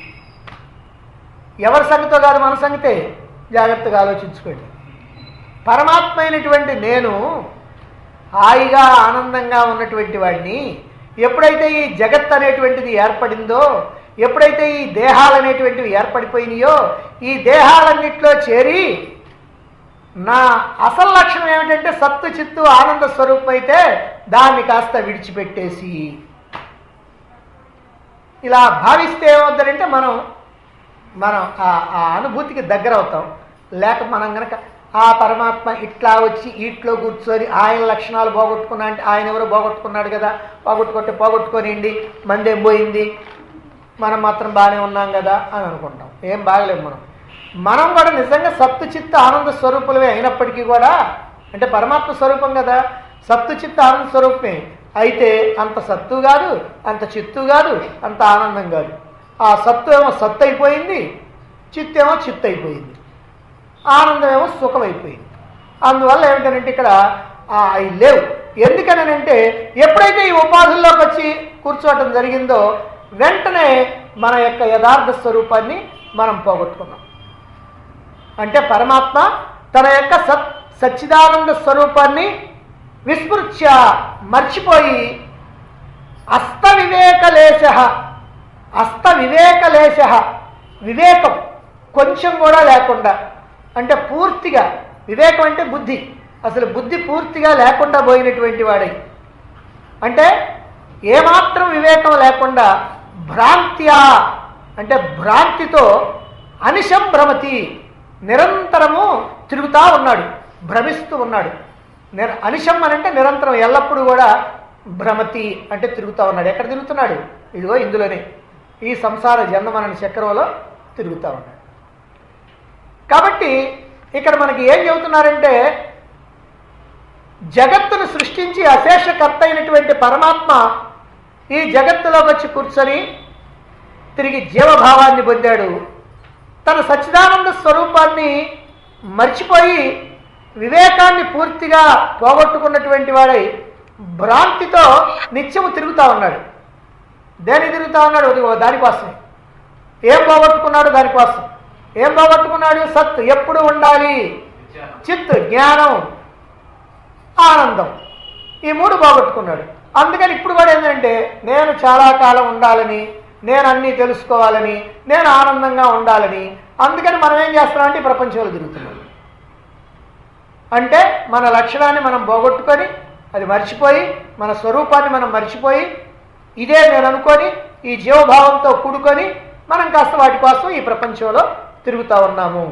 S1: ఎవరి సంగతో కాదు మన సంగతే జాగ్రత్తగా ఆలోచించుకోండి పరమాత్మ అయినటువంటి నేను హాయిగా ఆనందంగా ఉన్నటువంటి వాడిని ఎప్పుడైతే ఈ జగత్ అనేటువంటిది ఏర్పడిందో ఎప్పుడైతే ఈ దేహాలు అనేటువంటివి ఏర్పడిపోయినాయో ఈ దేహాలన్నిట్లో చేరి నా అసలు లక్షణం ఏమిటంటే సత్తు చిత్తు ఆనంద స్వరూపం అయితే దాన్ని కాస్త విడిచిపెట్టేసి ఇలా భావిస్తే ఏమవుతుందంటే మనం మనం ఆ ఆ అనుభూతికి దగ్గర అవుతాం లేక మనం గనక ఆ పరమాత్మ ఇట్లా వచ్చి ఇట్లో కూర్చొని ఆయన లక్షణాలు పోగొట్టుకున్నా అంటే ఆయన ఎవరు పోగొట్టుకున్నాడు కదా పోగొట్టుకుంటే పోగొట్టుకోనిండి మందేం పోయింది మనం మాత్రం బాగానే ఉన్నాం కదా అని అనుకుంటాం ఏం బాగలేము మనం మనం కూడా నిజంగా సత్తు చిత్త ఆనంద స్వరూపులమే అయినప్పటికీ కూడా అంటే పరమాత్మ స్వరూపం కదా సత్తు చిత్త ఆనంద స్వరూపమే అయితే అంత సత్తు కాదు అంత చిత్తు కాదు అంత ఆనందం కాదు ఆ సత్తు ఏమో సత్తు అయిపోయింది చిత్తేమో చిత్తు అయిపోయింది ఆనందం ఏమో సుఖమైపోయింది అందువల్ల ఏమిటంటే ఇక్కడ ఆ, అవి లేవు ఎందుకనంటే ఎప్పుడైతే ఈ ఉపాధుల్లోకి వచ్చి కూర్చోవటం జరిగిందో వెంటనే మన యొక్క యథార్థ స్వరూపాన్ని మనం పోగొట్టుకున్నాం అంటే పరమాత్మ తన యొక్క సత్ సచ్చిదానంద స్వరూపాన్ని విస్మృత్య మర్చిపోయి అస్త వివేకలేశ అస్త వివేకలేశ వివేకం కొంచెం కూడా లేకుండా అంటే పూర్తిగా వివేకం అంటే బుద్ధి అసలు బుద్ధి పూర్తిగా లేకుండా పోయినటువంటి వాడై అంటే ఏమాత్రం వివేకం లేకుండా భ్రాంత్యా అంటే భ్రాంతితో అనిశం భ్రమతి నిరంతరము తిరుగుతూ ఉన్నాడు భ్రమిస్తూ ఉన్నాడు నిర అనిశం అని అంటే నిరంతరం ఎల్లప్పుడూ కూడా భ్రమతి అంటే తిరుగుతూ ఉన్నాడు ఎక్కడ తిరుగుతున్నాడు ఇదిగో ఇందులోనే ఈ సంసార జన్మనని చక్రంలో తిరుగుతూ ఉన్నాడు కాబట్టి ఇక్కడ మనకి ఏం చెబుతున్నారంటే జగత్తును సృష్టించి అశేషకర్త అయినటువంటి పరమాత్మ ఈ జగత్తులోకి వచ్చి కూర్చొని తిరిగి జీవభావాన్ని పొందాడు తన సచ్చిదానంద స్వరూపాన్ని మర్చిపోయి వివేకాన్ని పూర్తిగా పోగొట్టుకున్నటువంటి వాడై భ్రాంతితో నిత్యము తిరుగుతూ ఉన్నాడు దేని తిరుగుతూ ఉన్నాడు అదిగో దానికోసమే ఏం పోగొట్టుకున్నాడు దానికోసం ఏం పోగొట్టుకున్నాడు సత్ ఎప్పుడు ఉండాలి చిత్ జ్ఞానం ఆనందం ఈ మూడు పోగొట్టుకున్నాడు అందుకని ఇప్పుడు కూడా ఏంటంటే నేను చాలా కాలం ఉండాలని నేను అన్నీ తెలుసుకోవాలని నేను ఆనందంగా ఉండాలని అందుకని మనం ఏం చేస్తున్నామంటే ఈ ప్రపంచంలో తిరుగుతున్నాం అంటే మన లక్షణాన్ని మనం పోగొట్టుకొని అది మర్చిపోయి మన స్వరూపాన్ని మనం మర్చిపోయి ఇదే నేను అనుకొని ఈ జీవభావంతో కూడుకొని మనం కాస్త వాటి కోసం ఈ ప్రపంచంలో తిరుగుతూ ఉన్నాము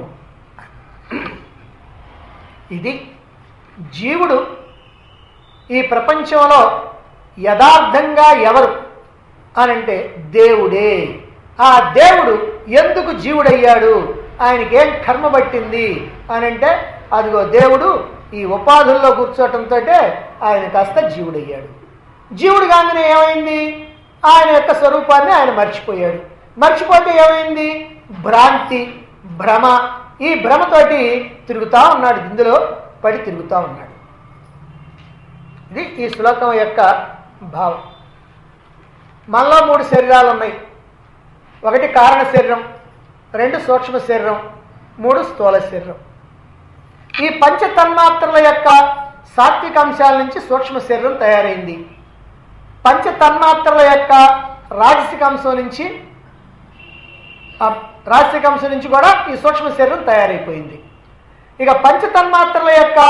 S1: ఇది జీవుడు ఈ ప్రపంచంలో యథార్థంగా ఎవరు అనంటే దేవుడే ఆ దేవుడు ఎందుకు జీవుడయ్యాడు ఆయనకి ఏం కర్మ పట్టింది అనంటే అదిగో దేవుడు ఈ ఉపాధుల్లో కూర్చోవటంతో ఆయన కాస్త జీవుడయ్యాడు జీవుడు కాగానే ఏమైంది ఆయన యొక్క స్వరూపాన్ని ఆయన మర్చిపోయాడు మర్చిపోతే ఏమైంది భ్రాంతి భ్రమ ఈ భ్రమతోటి తిరుగుతూ ఉన్నాడు ఇందులో పడి తిరుగుతూ ఉన్నాడు ఇది ఈ శ్లోకం యొక్క భావం మనలో మూడు శరీరాలు ఉన్నాయి ఒకటి కారణ శరీరం రెండు సూక్ష్మ శరీరం మూడు స్థూల శరీరం ఈ పంచ తన్మాత్రల యొక్క సాత్విక అంశాల నుంచి సూక్ష్మ శరీరం తయారైంది పంచ తన్మాత్రల యొక్క రాజసిక అంశం నుంచి ఆ రాజసిక అంశం నుంచి కూడా ఈ సూక్ష్మ శరీరం తయారైపోయింది ఇక పంచ తన్మాత్రల యొక్క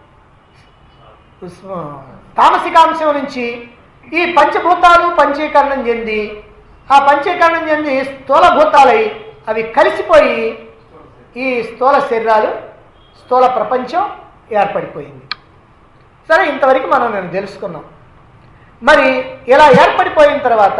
S1: తామసికాంశం నుంచి ఈ పంచభూతాలు పంచీకరణం చెంది ఆ పంచీకరణం చెంది స్థూలభూతాలై అవి కలిసిపోయి ఈ స్థూల శరీరాలు స్థూల ప్రపంచం ఏర్పడిపోయింది సరే ఇంతవరకు మనం నేను తెలుసుకున్నాం మరి ఇలా ఏర్పడిపోయిన తర్వాత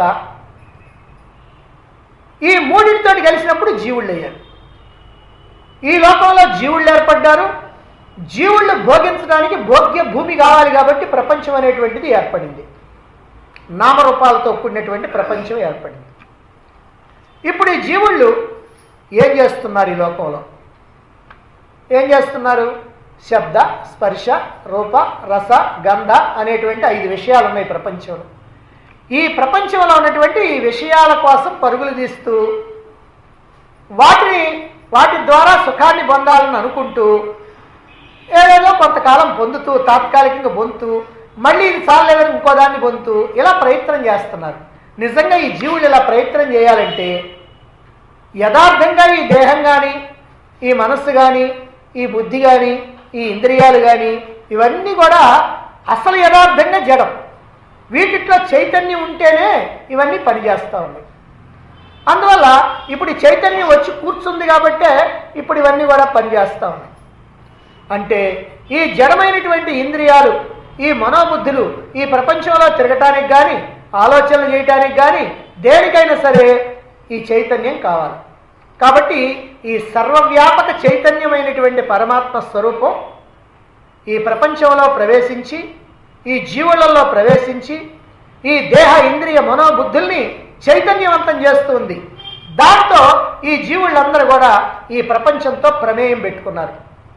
S1: ఈ మూడింటితోటి కలిసినప్పుడు జీవుళ్ళు అయ్యారు ఈ లోకంలో జీవుళ్ళు ఏర్పడ్డారు జీవుళ్ళు భోగించడానికి భోగ్య భూమి కావాలి కాబట్టి ప్రపంచం అనేటువంటిది ఏర్పడింది నామరూపాలతో కూడినటువంటి ప్రపంచం ఏర్పడింది ఇప్పుడు ఈ జీవుళ్ళు ఏం చేస్తున్నారు ఈ లోకంలో ఏం చేస్తున్నారు శబ్ద స్పర్శ రూప రస గంధ అనేటువంటి ఐదు విషయాలు ఉన్నాయి ప్రపంచంలో ఈ ప్రపంచంలో ఉన్నటువంటి ఈ విషయాల కోసం పరుగులు తీస్తూ వాటిని వాటి ద్వారా సుఖాన్ని పొందాలని అనుకుంటూ ఏదేదో కొంతకాలం పొందుతూ తాత్కాలికంగా పొందుతూ మళ్ళీ ఇది చాలేదని ఇంకో దాన్ని పొందుతూ ఇలా ప్రయత్నం చేస్తున్నారు నిజంగా ఈ జీవులు ఇలా ప్రయత్నం చేయాలంటే యథార్థంగా ఈ దేహం కానీ ఈ మనస్సు కానీ ఈ బుద్ధి కానీ ఈ ఇంద్రియాలు కానీ ఇవన్నీ కూడా అసలు యథార్థంగా జడం వీటిట్లో చైతన్యం ఉంటేనే ఇవన్నీ పనిచేస్తూ ఉన్నాయి అందువల్ల ఇప్పుడు ఈ చైతన్యం వచ్చి కూర్చుంది కాబట్టే ఇప్పుడు ఇవన్నీ కూడా పనిచేస్తూ ఉన్నాయి అంటే ఈ జడమైనటువంటి ఇంద్రియాలు ఈ మనోబుద్ధులు ఈ ప్రపంచంలో తిరగటానికి కానీ ఆలోచనలు చేయటానికి కానీ దేనికైనా సరే ఈ చైతన్యం కావాలి కాబట్టి ఈ సర్వవ్యాపక చైతన్యమైనటువంటి పరమాత్మ స్వరూపం ఈ ప్రపంచంలో ప్రవేశించి ఈ జీవులలో ప్రవేశించి ఈ దేహ ఇంద్రియ మనోబుద్ధుల్ని చైతన్యవంతం చేస్తుంది దాంతో ఈ జీవులందరూ కూడా ఈ ప్రపంచంతో ప్రమేయం పెట్టుకున్నారు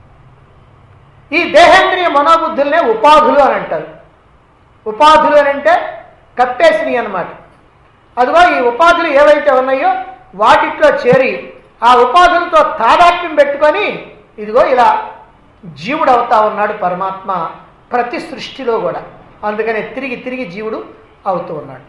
S1: ఈ దేహేంద్రియ మనోబుద్ధులనే ఉపాధులు అని అంటారు ఉపాధులు అని అంటే కప్పేసినవి అన్నమాట అదిగో ఈ ఉపాధులు ఏవైతే ఉన్నాయో వాటిట్లో చేరి ఆ ఉపాధులతో తాదాత్మ్యం పెట్టుకొని ఇదిగో ఇలా జీవుడు అవుతా ఉన్నాడు పరమాత్మ ప్రతి సృష్టిలో కూడా అందుకనే తిరిగి తిరిగి జీవుడు అవుతూ ఉన్నాడు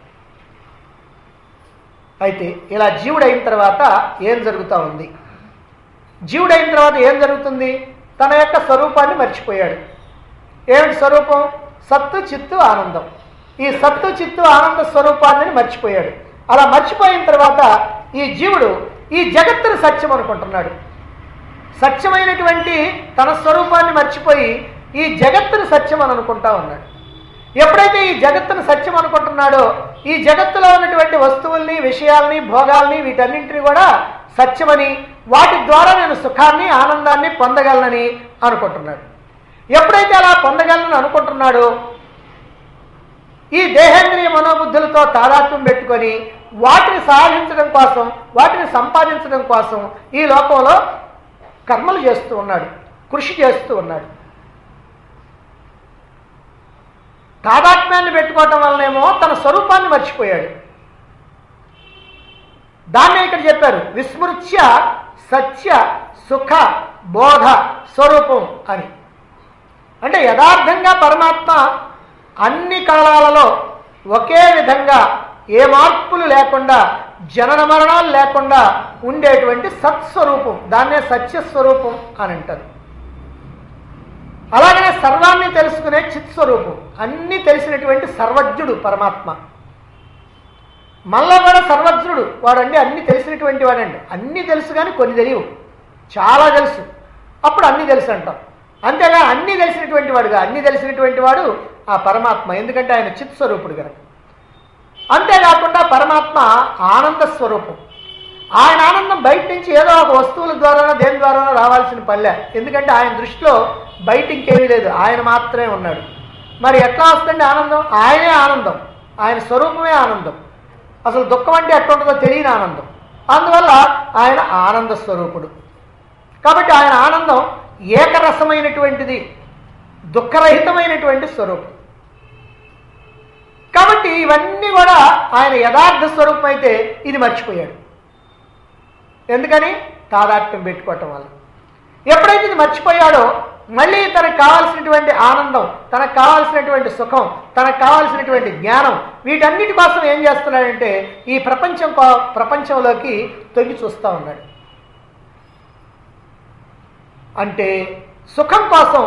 S1: అయితే ఇలా జీవుడు అయిన తర్వాత ఏం జరుగుతూ ఉంది జీవుడు అయిన తర్వాత ఏం జరుగుతుంది తన యొక్క స్వరూపాన్ని మర్చిపోయాడు ఏమిటి స్వరూపం సత్తు చిత్తు ఆనందం ఈ సత్తు చిత్తు ఆనంద స్వరూపాన్ని మర్చిపోయాడు అలా మర్చిపోయిన తర్వాత ఈ జీవుడు ఈ జగత్తును సత్యం అనుకుంటున్నాడు సత్యమైనటువంటి తన స్వరూపాన్ని మర్చిపోయి ఈ జగత్తును సత్యం అని అనుకుంటా ఉన్నాడు ఎప్పుడైతే ఈ జగత్తును సత్యం అనుకుంటున్నాడో ఈ జగత్తులో ఉన్నటువంటి వస్తువుల్ని విషయాల్ని భోగాల్ని వీటన్నింటినీ కూడా సత్యమని వాటి ద్వారా నేను సుఖాన్ని ఆనందాన్ని పొందగలనని అనుకుంటున్నాడు ఎప్పుడైతే అలా పొందగలనని అనుకుంటున్నాడో ఈ దేహేంద్రియ మనోబుద్ధులతో తాదాత్మ్యం పెట్టుకొని వాటిని సాధించడం కోసం వాటిని సంపాదించడం కోసం ఈ లోకంలో కర్మలు చేస్తూ ఉన్నాడు కృషి చేస్తూ ఉన్నాడు తాదాత్మ్యాన్ని పెట్టుకోవటం వల్లనేమో తన స్వరూపాన్ని మర్చిపోయాడు దాన్నే ఇక్కడ చెప్పారు విస్మృత్య సత్య సుఖ బోధ స్వరూపం అని అంటే యథార్థంగా పరమాత్మ అన్ని కాలాలలో ఒకే విధంగా ఏ మార్పులు లేకుండా జనన మరణాలు లేకుండా ఉండేటువంటి సత్స్వరూపం దాన్నే సత్యస్వరూపం అని అంటారు అలాగనే సర్వాన్ని తెలుసుకునే చిత్స్వరూపం అన్నీ తెలిసినటువంటి సర్వజ్ఞుడు పరమాత్మ మళ్ళా కూడా సర్వజ్ఞుడు వాడండి అన్ని తెలిసినటువంటి వాడండి అన్నీ తెలుసు కానీ కొన్ని తెలియవు చాలా తెలుసు అప్పుడు అన్నీ తెలుసు అంటాం అంతేగా అన్నీ తెలిసినటువంటి వాడుగా అన్నీ తెలిసినటువంటి వాడు ఆ పరమాత్మ ఎందుకంటే ఆయన చిత్ స్వరూపుడు కనుక అంతేకాకుండా పరమాత్మ ఆనంద స్వరూపం ఆయన ఆనందం బయట నుంచి ఏదో ఒక వస్తువుల ద్వారానో దేని ద్వారానో రావాల్సిన పల్లె ఎందుకంటే ఆయన దృష్టిలో బయట ఇంకేమీ లేదు ఆయన మాత్రమే ఉన్నాడు మరి ఎట్లా వస్తుంది ఆనందం ఆయనే ఆనందం ఆయన స్వరూపమే ఆనందం అసలు దుఃఖం అంటే ఎట్లుంటుందో తెలియని ఆనందం అందువల్ల ఆయన ఆనంద స్వరూపుడు కాబట్టి ఆయన ఆనందం ఏకరసమైనటువంటిది దుఃఖరహితమైనటువంటి స్వరూపం కాబట్టి ఇవన్నీ కూడా ఆయన యథార్థ స్వరూపం అయితే ఇది మర్చిపోయాడు ఎందుకని తాదాత్మ్యం పెట్టుకోవటం వల్ల ఎప్పుడైతే ఇది మర్చిపోయాడో మళ్ళీ తనకు కావాల్సినటువంటి ఆనందం తనకు కావాల్సినటువంటి సుఖం తనకు కావాల్సినటువంటి జ్ఞానం వీటన్నిటి కోసం ఏం చేస్తున్నాడంటే ఈ ప్రపంచం కో- ప్రపంచంలోకి తొంగి చూస్తూ ఉన్నాడు అంటే సుఖం కోసం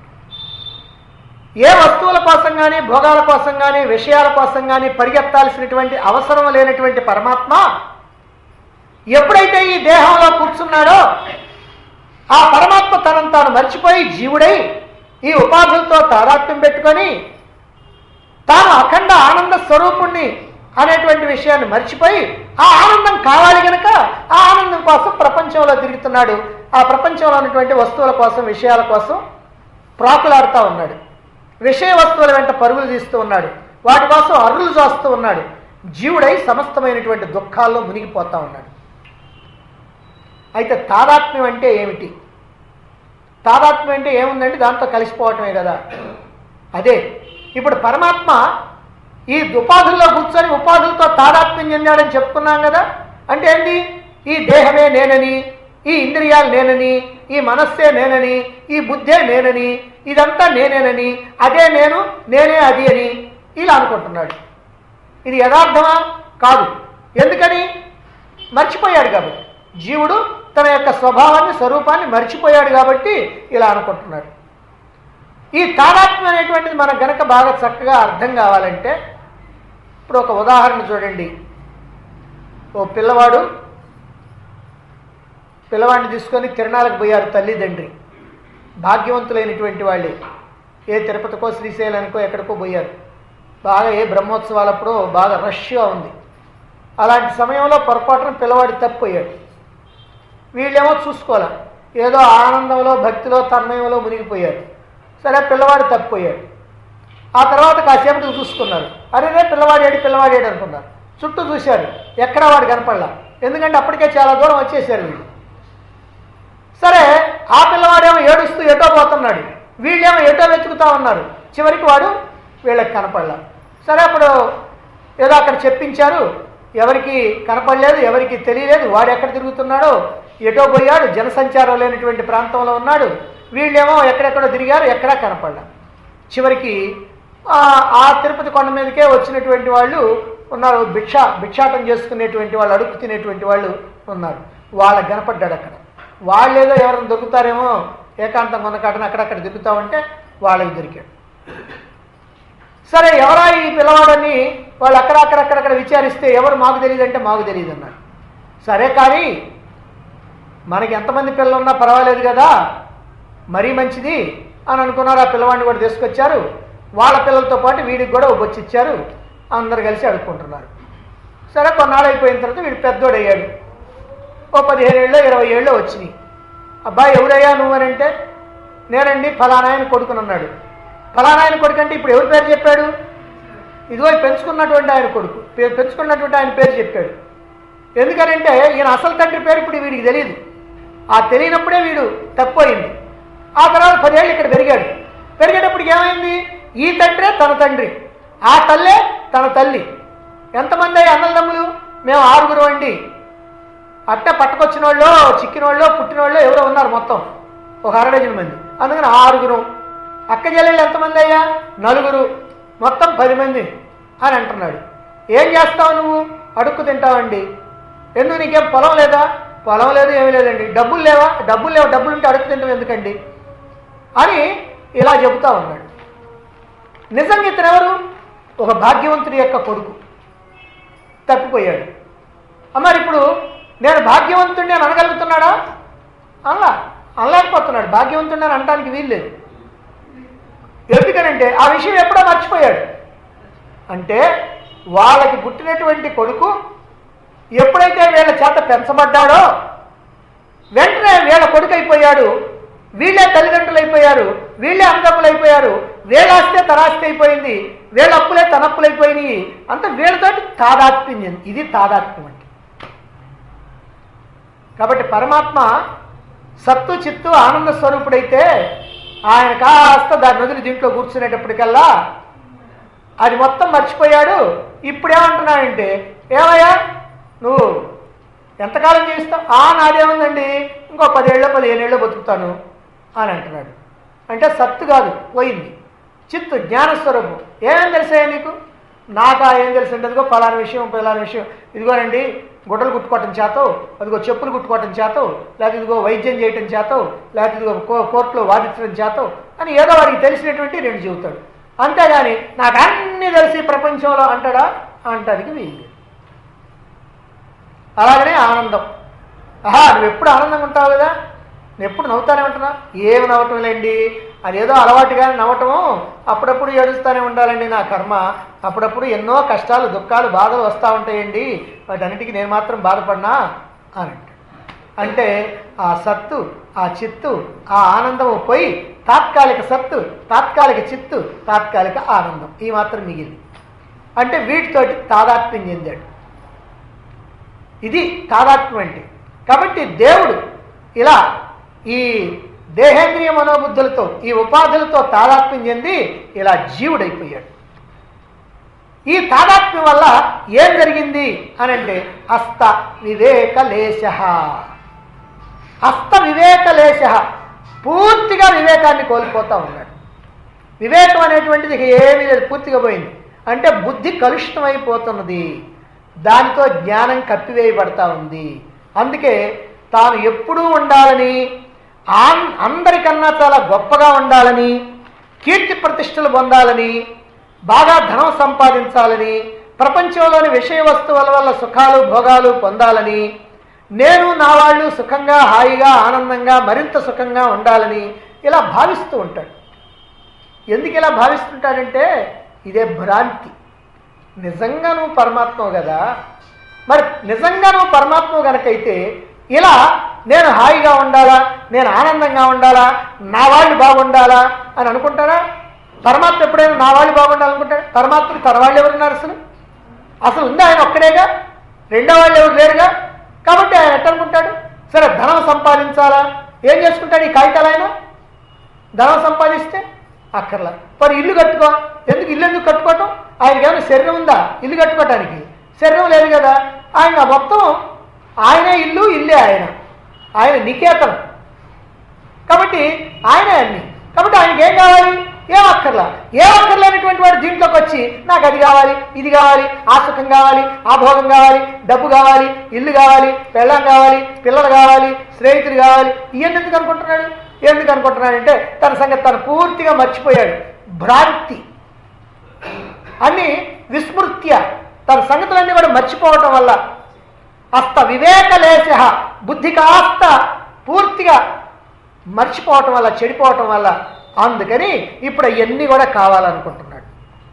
S1: ఏ వస్తువుల కోసం కానీ భోగాల కోసం కానీ విషయాల కోసం కానీ పరిగెత్తాల్సినటువంటి అవసరం లేనటువంటి పరమాత్మ ఎప్పుడైతే ఈ దేహంలో కూర్చున్నాడో ఆ పరమాత్మ తనను తాను మర్చిపోయి జీవుడై ఈ ఉపాధులతో తాదాత్మ్యం పెట్టుకొని తాను అఖండ ఆనంద స్వరూపుణ్ణి అనేటువంటి విషయాన్ని మర్చిపోయి ఆ ఆనందం కావాలి గనక ఆ ఆనందం కోసం ప్రపంచంలో తిరుగుతున్నాడు ఆ ప్రపంచంలో ఉన్నటువంటి వస్తువుల కోసం విషయాల కోసం ప్రాకులాడుతూ ఉన్నాడు విషయ వస్తువుల వెంట పరుగులు తీస్తూ ఉన్నాడు వాటి కోసం అర్రులు చేస్తూ ఉన్నాడు జీవుడై సమస్తమైనటువంటి దుఃఖాల్లో మునిగిపోతా ఉన్నాడు అయితే తాదాత్మ్యం అంటే ఏమిటి తాదాత్మ్యం అంటే ఏముందండి దాంతో కలిసిపోవటమే కదా అదే ఇప్పుడు పరమాత్మ ఈ ఉపాధుల్లో కూర్చొని ఉపాధులతో తాదాత్మ్యం చెందాడని చెప్పుకున్నాం కదా అంటే ఏంటి ఈ దేహమే నేనని ఈ ఇంద్రియాలు నేనని ఈ మనస్సే నేనని ఈ బుద్ధే నేనని ఇదంతా నేనేనని అదే నేను నేనే అది అని ఇలా అనుకుంటున్నాడు ఇది యథార్థమా కాదు ఎందుకని మర్చిపోయాడు కాబట్టి జీవుడు తన యొక్క స్వభావాన్ని స్వరూపాన్ని మర్చిపోయాడు కాబట్టి ఇలా అనుకుంటున్నాడు ఈ తాదాత్మ్యం అనేటువంటిది మనకు గనక బాగా చక్కగా అర్థం కావాలంటే ఇప్పుడు ఒక ఉదాహరణ చూడండి ఓ పిల్లవాడు పిల్లవాడిని తీసుకొని తిరణాలకు పోయారు తల్లిదండ్రి భాగ్యవంతులైనటువంటి వాళ్ళే ఏ తిరుపతికో శ్రీశైలానికో ఎక్కడికో పోయారు బాగా ఏ బ్రహ్మోత్సవాలప్పుడు బాగా రష్గా ఉంది అలాంటి సమయంలో పొరపాటున పిల్లవాడు తప్పిపోయాడు వీళ్ళేమో చూసుకోలే ఏదో ఆనందంలో భక్తిలో తన్మయంలో మునిగిపోయారు సరే పిల్లవాడు తప్పిపోయాడు ఆ తర్వాత కాసేపటికి చూసుకున్నారు అరే రే పిల్లవాడు ఏడు పిల్లవాడు ఏడు అనుకున్నారు చుట్టూ చూశారు ఎక్కడా వాడు కనపడలా ఎందుకంటే అప్పటికే చాలా దూరం వచ్చేసారు వీళ్ళు సరే ఆ పిల్లవాడేమో ఏడుస్తూ ఎటో పోతున్నాడు వీళ్ళేమో ఎటో వెతుకుతా ఉన్నారు చివరికి వాడు వీళ్ళకి కనపడలా సరే అప్పుడు ఏదో అక్కడ చెప్పించారు ఎవరికి కనపడలేదు ఎవరికి తెలియలేదు వాడు ఎక్కడ తిరుగుతున్నాడో ఎటో పోయాడు జనసంచారం లేనటువంటి ప్రాంతంలో ఉన్నాడు వీళ్ళేమో ఎక్కడెక్కడో తిరిగారు ఎక్కడా కనపడలా చివరికి ఆ ఆ తిరుపతి కొండ మీదకే వచ్చినటువంటి వాళ్ళు ఉన్నారు భిక్ష భిక్షాటం చేసుకునేటువంటి వాళ్ళు అడుక్కు తినేటువంటి వాళ్ళు ఉన్నారు వాళ్ళకి కనపడ్డాడు అక్కడ వాళ్ళు ఏదో ఎవరైనా దొరుకుతారేమో ఏకాంతం కొనకాటన అక్కడక్కడ దిగుతామంటే వాళ్ళకి దొరికాడు సరే ఎవరా ఈ పిల్లవాడని వాళ్ళు అక్కడ అక్కడక్కడక్కడ విచారిస్తే ఎవరు మాకు తెలియదు అంటే మాకు తెలియదు అన్నారు సరే కానీ మనకి ఎంతమంది పిల్లలు ఉన్నా పర్వాలేదు కదా మరీ మంచిది అని అనుకున్నారు ఆ పిల్లవాడిని కూడా తీసుకొచ్చారు వాళ్ళ పిల్లలతో పాటు వీడికి కూడా ఒక బొచ్చి ఇచ్చారు అందరు కలిసి అడుక్కుంటున్నారు సరే కొన్నాళ్ళు అయిపోయిన తర్వాత వీడు పెద్దోడు అయ్యాడు ఓ పదిహేను ఏళ్ళు ఇరవై ఏళ్ళు వచ్చినాయి అబ్బాయి ఎవరయ్యా నువ్వనంటే నేనండి ఫలానా ఆయన కొడుకునన్నాడు ఫలానా ఆయన కొడుకు అంటే ఇప్పుడు ఎవరి పేరు చెప్పాడు ఇదిగో ఈ పెంచుకున్నటువంటి ఆయన కొడుకు పే- పెంచుకున్నటువంటి ఆయన పేరు చెప్పాడు ఎందుకనంటే ఈయన అసలు తండ్రి పేరు ఇప్పుడు వీడికి తెలియదు ఆ తెలియనప్పుడే వీడు తప్పిపోయింది ఆ తర్వాత పదేళ్ళు ఇక్కడ పెరిగాడు పెరిగేటప్పటికి ఏమైంది ఈ తండ్రే తన తండ్రి ఆ తల్లే తన తల్లి ఎంతమంది అయ్యి అన్నదమ్ములు మేము ఆరుగురు అండి అట్ట పట్టుకొచ్చిన వాళ్ళు చిక్కిన వాళ్ళు పుట్టిన వాళ్ళు ఎవరో ఉన్నారు మొత్తం ఒక అర డజన్ మంది అందుకని ఆరుగురు అక్క చెల్లెళ్ళు ఎంతమంది అయ్యా నలుగురు మొత్తం పది మంది అని అంటున్నాడు ఏం చేస్తావు నువ్వు అడుక్కు తింటావండి ఎందుకు నీకేం పొలం లేదా పొలం లేదు ఏమీ లేదండి డబ్బులు లేవా డబ్బులు లేవు డబ్బులు ఉంటే అడుక్కు తింటాం ఎందుకండి అని ఇలా చెబుతా ఉన్నాడు నిజంగా ఇతను ఎవరు ఒక భాగ్యవంతుడి యొక్క కొడుకు తప్పిపోయాడు మరి ఇప్పుడు నేను భాగ్యవంతుడిని అని అనగలుగుతున్నాడా అలా అనలేకపోతున్నాడు భాగ్యవంతుడిని అని అనడానికి వీల్లేదు ఎందుకనంటే ఆ విషయం ఎప్పుడో మర్చిపోయాడు అంటే వాళ్ళకి పుట్టినటువంటి కొడుకు ఎప్పుడైతే వీళ్ళ చేత పెంచబడ్డాడో వెంటనే వీళ్ళ కొడుకు అయిపోయాడు వీళ్ళే తల్లిదండ్రులు అయిపోయారు వీళ్ళే అన్నదమ్ములు అయిపోయారు వీళ్ళ ఆస్తే తనాస్తి అయిపోయింది వీళ్ళ అప్పులే తన అప్పులు అయిపోయినాయి అంత వీళ్ళతోటి తాదాత్మ్యం చెంది- ఇది తాదాత్మ్యం అంటే కాబట్టి పరమాత్మ సత్తు చిత్తు ఆనంద స్వరూపుడైతే ఆయన కాస్త దాని నదులు దీంట్లో కూర్చునేటప్పటికల్లా అది మొత్తం మర్చిపోయాడు ఇప్పుడు ఏమంటున్నాడంటే ఏమయ్యా నువ్వు ఎంతకాలం చేస్తావు ఆ నాదేముందండి ఇంకో పదేళ్ళు పదిహేనేళ్ళు బతుకుతాను అని అంటున్నాడు అంటే సత్తు కాదు పోయింది చిత్తు జ్ఞానస్వరూపం ఏమేం తెలిసాయా నీకు నాకా ఏం తెలుసు అంటే ఇదిగో ఫలానా విషయం ఫలానా విషయం ఇదిగోనండి గుడ్డలు కుట్టుకోవటం చేతో అదిగో చెప్పులు కుట్టుకోవటం చేతో లేకపోతే ఇదిగో వైద్యం చేయటం చేతో లేకపోతే ఇదిగో కో- కోర్టులో వాదించడం చేతో అని ఏదో వాడికి తెలిసినటువంటి రెండు చెబుతాడు అంతేగాని నాకు అన్ని తెలిసి ప్రపంచంలో అంటాడా అంటానికి వీలు అలాగనే ఆనందం ఆహా నువ్వు ఎప్పుడు ఆనందంగా ఉంటావు కదా నేను ఎప్పుడు నవ్వుతానే ఉంటున్నా ఏమి నవ్వటం లేండి అదేదో అలవాటుగానే నవ్వటము అప్పుడప్పుడు ఏడుస్తూనే ఉండాలండి నా కర్మ అప్పుడప్పుడు ఎన్నో కష్టాలు దుఃఖాలు బాధలు వస్తూ ఉంటాయండి వాటన్నిటికీ నేను మాత్రం బాధపడినా అని అంటాడు. అంటే ఆ సత్తు ఆ చిత్తు ఆ ఆనందము పోయి తాత్కాలిక సత్తు తాత్కాలిక చిత్తు తాత్కాలిక ఆనందం ఈ మాత్రం మిగిలింది అంటే వీటితోటి తాదాత్మ్యం చెందాడు ఇది తాదాత్మ్యం అంటే కాబట్టి దేవుడు ఇలా ఈ దేహేంద్రియ మనోబుద్ధులతో ఈ ఉపాధులతో తాదాత్మ్యం చెంది ఇలా జీవుడైపోయాడు ఈ తాదాత్మ్యం వల్ల ఏం జరిగింది అని అంటే హస్త వివేకలేశ హస్త వివేకలేశ పూర్తిగా వివేకాన్ని కోల్పోతా ఉన్నాడు వివేకం అనేటువంటిది ఇక ఏమీ లేదు పూర్తిగా పోయింది అంటే బుద్ధి కలుషితమైపోతున్నది దానితో జ్ఞానం కప్పివేయబడతా ఉంది అందుకే తాను ఎప్పుడూ ఉండాలని ఆన్- అందరికన్నా చాలా గొప్పగా ఉండాలని కీర్తి ప్రతిష్టలు పొందాలని బాగా ధనం సంపాదించాలని ప్రపంచంలోని విషయ వస్తువుల వల్ల సుఖాలు భోగాలు పొందాలని నేను నా వాళ్ళు సుఖంగా హాయిగా ఆనందంగా మరింత సుఖంగా ఉండాలని ఇలా భావిస్తూ ఉంటాడు ఎందుకు ఇలా భావిస్తుంటాడంటే ఇదే భ్రాంతి నిజంగా నువ్వు పరమాత్మవు కదా మరి నిజంగా నువ్వు పరమాత్మవు గనకైతే ఇలా నేను హాయిగా ఉండాలా నేను ఆనందంగా ఉండాలా నా వాళ్ళు బాగుండాలా అని అనుకుంటారా పరమాత్మ ఎప్పుడైనా నా వాళ్ళు బాగుండాలనుకుంటాడు పరమాత్మకి తన వాళ్ళు ఎవరున్నారు అసలు అసలు ఉంది ఆయన ఒక్కడేగా రెండో వాళ్ళు ఎవరు లేరుగా కాబట్టి ఆయన ఎట్ట అనుకుంటాడు సరే ధనం సంపాదించాలా ఏం చేసుకుంటాడు ఈ కాగితాలు ఆయన ధనం సంపాదిస్తే అక్కర్లా మరి ఇల్లు కట్టుకో ఎందుకు ఇల్లు ఎందుకు కట్టుకోవటం ఆయనకి ఏమైనా శరీరం ఉందా ఇల్లు కట్టుకోవటానికి శరీరం లేదు కదా ఆయన మొత్తం ఆయనే ఇల్లు ఇల్లే ఆయన ఆయన నికేతనం కాబట్టి ఆయనే అన్ని కాబట్టి ఆయనకి ఏం కావాలి ఏం అక్కర్లా ఏం అక్కర్లేనటువంటి వాడు దీంట్లోకి వచ్చి నాకు అది కావాలి ఇది కావాలి ఆ సుఖం కావాలి ఆ భోగం కావాలి డబ్బు కావాలి ఇల్లు కావాలి పెళ్ళం కావాలి పిల్లలు కావాలి స్నేహితులు కావాలి ఇవన్నీ ఎందుకు అనుకుంటున్నాడు ఎందుకు అనుకుంటున్నాడంటే తన సంగతి తను పూర్తిగా మర్చిపోయాడు భ్రాంతి అన్ని విస్మృత్య తన సంగతులన్నీ కూడా మర్చిపోవటం వల్ల అస్త వివేకలేశ బుద్ధి కాస్త పూర్తిగా మర్చిపోవటం వల్ల చెడిపోవటం వల్ల అందుకని ఇప్పుడు అవన్నీ కూడా కావాలనుకుంటున్నాడు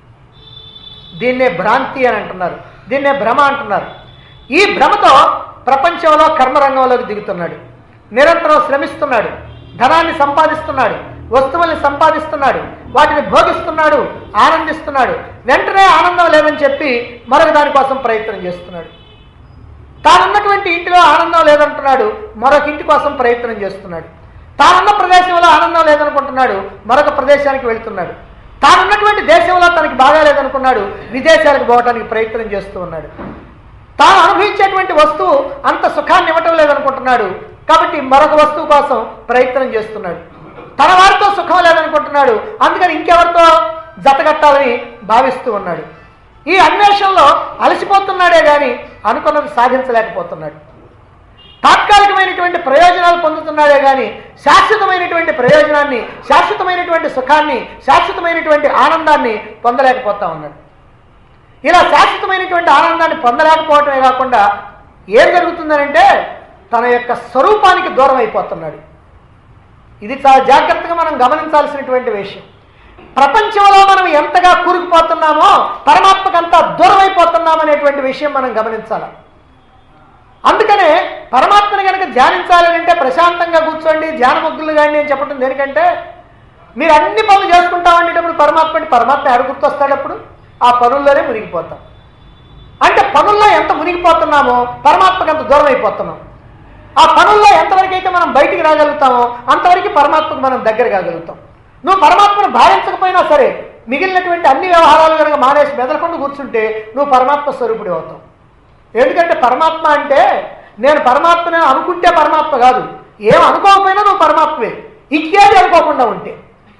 S1: దీన్నే భ్రాంతి అని అంటున్నారు దీన్నే భ్రమ అంటున్నారు ఈ భ్రమతో ప్రపంచంలో కర్మరంగంలోకి దిగుతున్నాడు నిరంతరం శ్రమిస్తున్నాడు ధనాన్ని సంపాదిస్తున్నాడు వస్తువుల్ని సంపాదిస్తున్నాడు వాటిని భోగిస్తున్నాడు ఆనందిస్తున్నాడు వెంటనే ఆనందం లేదని చెప్పి మరొక దానికోసం ప్రయత్నం చేస్తున్నాడు తానున్నటువంటి ఇంటిలో ఆనందం లేదంటున్నాడు మరొక ఇంటి కోసం ప్రయత్నం చేస్తున్నాడు తానున్న ప్రదేశంలో ఆనందం లేదనుకుంటున్నాడు మరొక ప్రదేశానికి వెళ్తున్నాడు తానున్నటువంటి దేశంలో తనకి బాగా లేదనుకున్నాడు విదేశాలకు పోవడానికి ప్రయత్నం చేస్తూ ఉన్నాడు తాను అనుభవించేటువంటి వస్తువు అంత సుఖాన్ని ఇవ్వటం లేదనుకుంటున్నాడు కాబట్టి మరొక వస్తువు కోసం ప్రయత్నం చేస్తున్నాడు తన వారితో సుఖం లేదనుకుంటున్నాడు అందుకని ఇంకెవరితో జతగట్టాలని భావిస్తూ ఉన్నాడు ఈ అన్వేషణలో అలసిపోతున్నాడే గాని అనుకున్నది సాధించలేకపోతున్నాడు తాత్కాలికమైనటువంటి ప్రయోజనాలు పొందుతున్నాడే కానీ శాశ్వతమైనటువంటి ప్రయోజనాన్ని శాశ్వతమైనటువంటి సుఖాన్ని శాశ్వతమైనటువంటి ఆనందాన్ని పొందలేకపోతా ఉన్నాడు ఇలా శాశ్వతమైనటువంటి ఆనందాన్ని పొందలేకపోవటమే కాకుండా ఏం జరుగుతుందనంటే తన యొక్క స్వరూపానికి దూరం అయిపోతున్నాడు ఇది చాలా జాగ్రత్తగా మనం గమనించాల్సినటువంటి విషయం ప్రపంచంలో మనం ఎంతగా కూరుకుపోతున్నామో పరమాత్మకంతా దూరం అయిపోతున్నాం అనేటువంటి విషయం మనం గమనించాలి అందుకనే పరమాత్మని కనుక ధ్యానించాలి అంటే ప్రశాంతంగా కూర్చోండి ధ్యానముగ్గులు కానీ అని చెప్పడం దేనికంటే మీరు అన్ని పనులు చేసుకుంటా ఉండేటప్పుడు పరమాత్మని పరమాత్మ ఎడ గుర్తొస్తాడప్పుడు ఆ పనుల్లోనే మునిగిపోతాం అంటే పనుల్లో ఎంత మునిగిపోతున్నామో పరమాత్మకి అంత దూరం అయిపోతున్నాం ఆ పనుల్లో ఎంతవరకు అయితే మనం బయటికి రాగలుగుతామో అంతవరకు పరమాత్మకు మనం దగ్గర కాగలుగుతాం నువ్వు పరమాత్మను భావించకపోయినా సరే మిగిలినటువంటి అన్ని వ్యవహారాలు కనుక మానేసి మెదలకుండా కూర్చుంటే నువ్వు పరమాత్మ స్వరూపుడి అవుతావు ఎందుకంటే పరమాత్మ అంటే నేను పరమాత్మనే అనుకుంటే పరమాత్మ కాదు ఏం అనుకోకపోయినా నువ్వు పరమాత్మే ఇంకేది అనుకోకుండా ఉంటే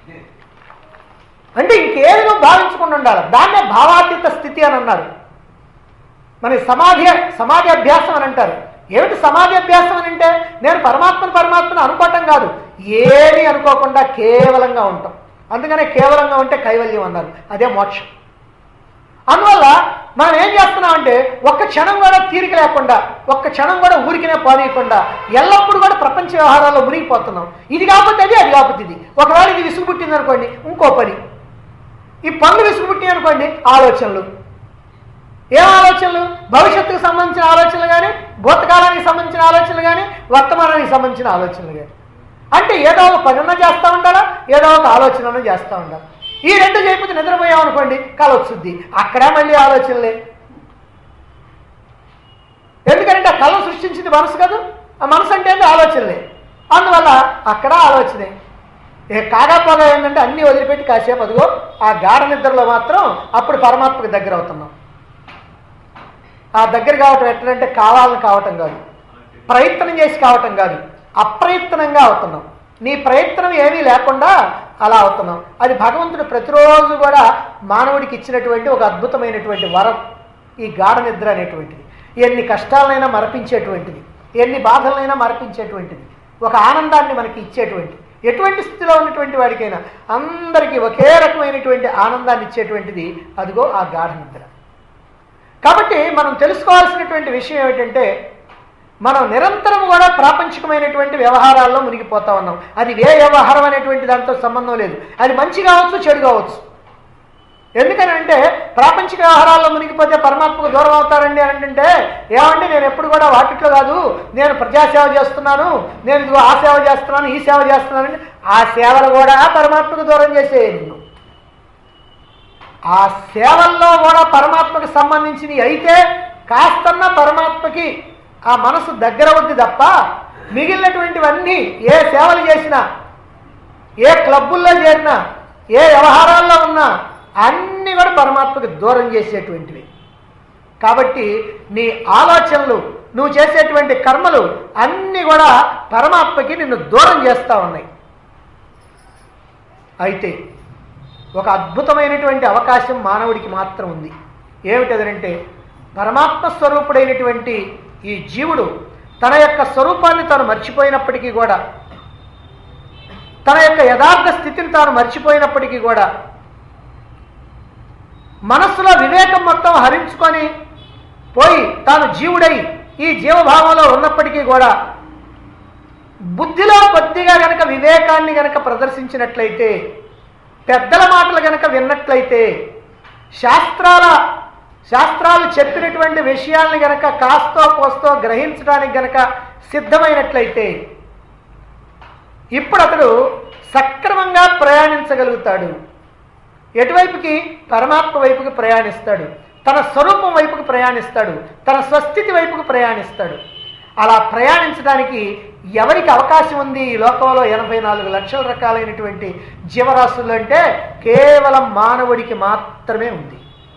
S1: అంటే ఇంకేది నువ్వు భావించకుండా ఉండాలి దాన్నే భావాతీత స్థితి అని అన్నారు మన సమాధి సమాధి అభ్యాసం అని అంటారు ఏమిటి సమాధి అభ్యాసం అని అంటే నేను పరమాత్మను పరమాత్మను అనుకోవటం కాదు ఏమీ అనుకోకుండా కేవలంగా ఉంటాం అందుకనే కేవలంగా ఉంటే కైవల్యం అన్నారు అదే మోక్షం అందువల్ల మనం ఏం చేస్తున్నామంటే ఒక్క క్షణం కూడా తీరిక లేకుండా ఒక్క క్షణం కూడా ఊరికినే పోనీయకుండా ఎల్లప్పుడూ కూడా ప్రపంచ వ్యవహారాల్లో మునిగిపోతున్నాం ఇది కాకపోతే అది అది కాకపోతే ఇది ఒకవేళ ఇది విసుగు పుట్టింది అనుకోండి ఇంకో పని ఈ పనులు విసుగు పుట్టినాయి అనుకోండి ఆలోచనలు ఏం ఆలోచనలు భవిష్యత్తుకు సంబంధించిన ఆలోచనలు కానీ భూతకాలానికి సంబంధించిన ఆలోచనలు కానీ వర్తమానానికి సంబంధించిన ఆలోచనలు కానీ అంటే ఏదో ఒక పనున్నా చేస్తూ ఉండాలా ఏదో ఒక ఆలోచనను చేస్తూ ఉండాలి ఈ రెండు చేయకపోతే నిద్రపోయాం అనుకోండి కల వచ్చుద్ది అక్కడే మళ్ళీ ఆలోచనలే ఎందుకంటే ఆ కళను సృష్టించింది మనసు కాదు ఆ మనసు అంటే ఏంటి ఆలోచనలే అందువల్ల అక్కడ ఆలోచనే ఏ కాగాపోగా ఏంటంటే అన్నీ వదిలిపెట్టి కాసేపు అదిగో ఆ గాఢ నిద్రలో మాత్రం అప్పుడు పరమాత్మకు దగ్గర అవుతున్నాం ఆ దగ్గర కావటం ఎట్లంటే కావాలని కావటం కాదు ప్రయత్నం చేసి కావటం కాదు అప్రయత్నంగా అవుతున్నాం నీ ప్రయత్నం ఏమీ లేకుండా అలా అవుతున్నాం అది భగవంతుడు ప్రతిరోజు కూడా మానవుడికి ఇచ్చినటువంటి ఒక అద్భుతమైనటువంటి వరం ఈ గాఢ నిద్ర అనేటువంటిది ఎన్ని కష్టాలైనా మరపించేటువంటిది ఎన్ని బాధలైనా మరపించేటువంటిది ఒక ఆనందాన్ని మనకి ఇచ్చేటువంటిది ఎటువంటి స్థితిలో ఉన్నటువంటి వాడికైనా అందరికీ ఒకే రకమైనటువంటి ఆనందాన్ని ఇచ్చేటువంటిది అదిగో ఆ గాఢ నిద్ర కాబట్టి మనం తెలుసుకోవాల్సినటువంటి విషయం ఏమిటంటే మనం నిరంతరం కూడా ప్రాపంచికమైనటువంటి వ్యవహారాల్లో మునిగిపోతా ఉన్నాం అది ఏ వ్యవహారం అనేటువంటి దాంతో సంబంధం లేదు అది మంచి కావచ్చు చెడు కావచ్చు ఎందుకనంటే ప్రాపంచిక వ్యవహారాల్లో మునిగిపోతే పరమాత్మకు దూరం అవుతారండి అని అంటే ఏమండి నేను ఎప్పుడు కూడా వాటిట్లో కాదు నేను ప్రజాసేవ చేస్తున్నాను నేను ఇదిగో ఆ సేవ చేస్తున్నాను ఈ సేవ చేస్తున్నానండి ఆ సేవలు కూడా పరమాత్మకు దూరం చేసేయి నిన్ను ఆ సేవల్లో కూడా పరమాత్మకు సంబంధించినవి అయితే కాస్తన్న పరమాత్మకి ఆ మనసు దగ్గర అవుద్ది తప్ప మిగిలినటువంటివన్నీ ఏ సేవలు చేసినా ఏ క్లబ్బుల్లో చేరినా ఏ వ్యవహారాల్లో ఉన్నా అన్నీ కూడా పరమాత్మకి దూరం చేసేటువంటివి కాబట్టి నీ ఆలోచనలు నువ్వు చేసేటువంటి కర్మలు అన్నీ కూడా పరమాత్మకి నిన్ను దూరం చేస్తూ ఉన్నాయి అయితే ఒక అద్భుతమైనటువంటి అవకాశం మానవుడికి మాత్రం ఉంది ఏమిటదంటే పరమాత్మ స్వరూపుడైనటువంటి ఈ జీవుడు తన యొక్క స్వరూపాన్ని తాను మర్చిపోయినప్పటికీ కూడా తన యొక్క యథార్థ స్థితిని తాను మర్చిపోయినప్పటికీ కూడా మనస్సులో వివేకం మొత్తం హరించుకొని పోయి తాను జీవుడై ఈ జీవభావంలో ఉన్నప్పటికీ కూడా బుద్ధిలో కొద్దిగా గనక వివేకాన్ని గనక ప్రదర్శించినట్లయితే పెద్దల మాటలు గనక విన్నట్లయితే శాస్త్రాల శాస్త్రాలు చెప్పినటువంటి విషయాల్ని గనక కాస్తో కోస్తో గ్రహించడానికి గనక సిద్ధమైనట్లయితే ఇప్పుడు అతడు సక్రమంగా ప్రయాణించగలుగుతాడు ఎటువైపుకి పరమాత్మ వైపుకి ప్రయాణిస్తాడు తన స్వరూపం వైపుకి ప్రయాణిస్తాడు తన స్వస్థితి వైపుకి ప్రయాణిస్తాడు అలా ప్రయాణించడానికి ఎవరికి అవకాశం ఉంది ఈ లోకంలో ఎనభై నాలుగు లక్షల రకాలైనటువంటి జీవరాశులు అంటే కేవలం మానవుడికి మాత్రమే ఉంది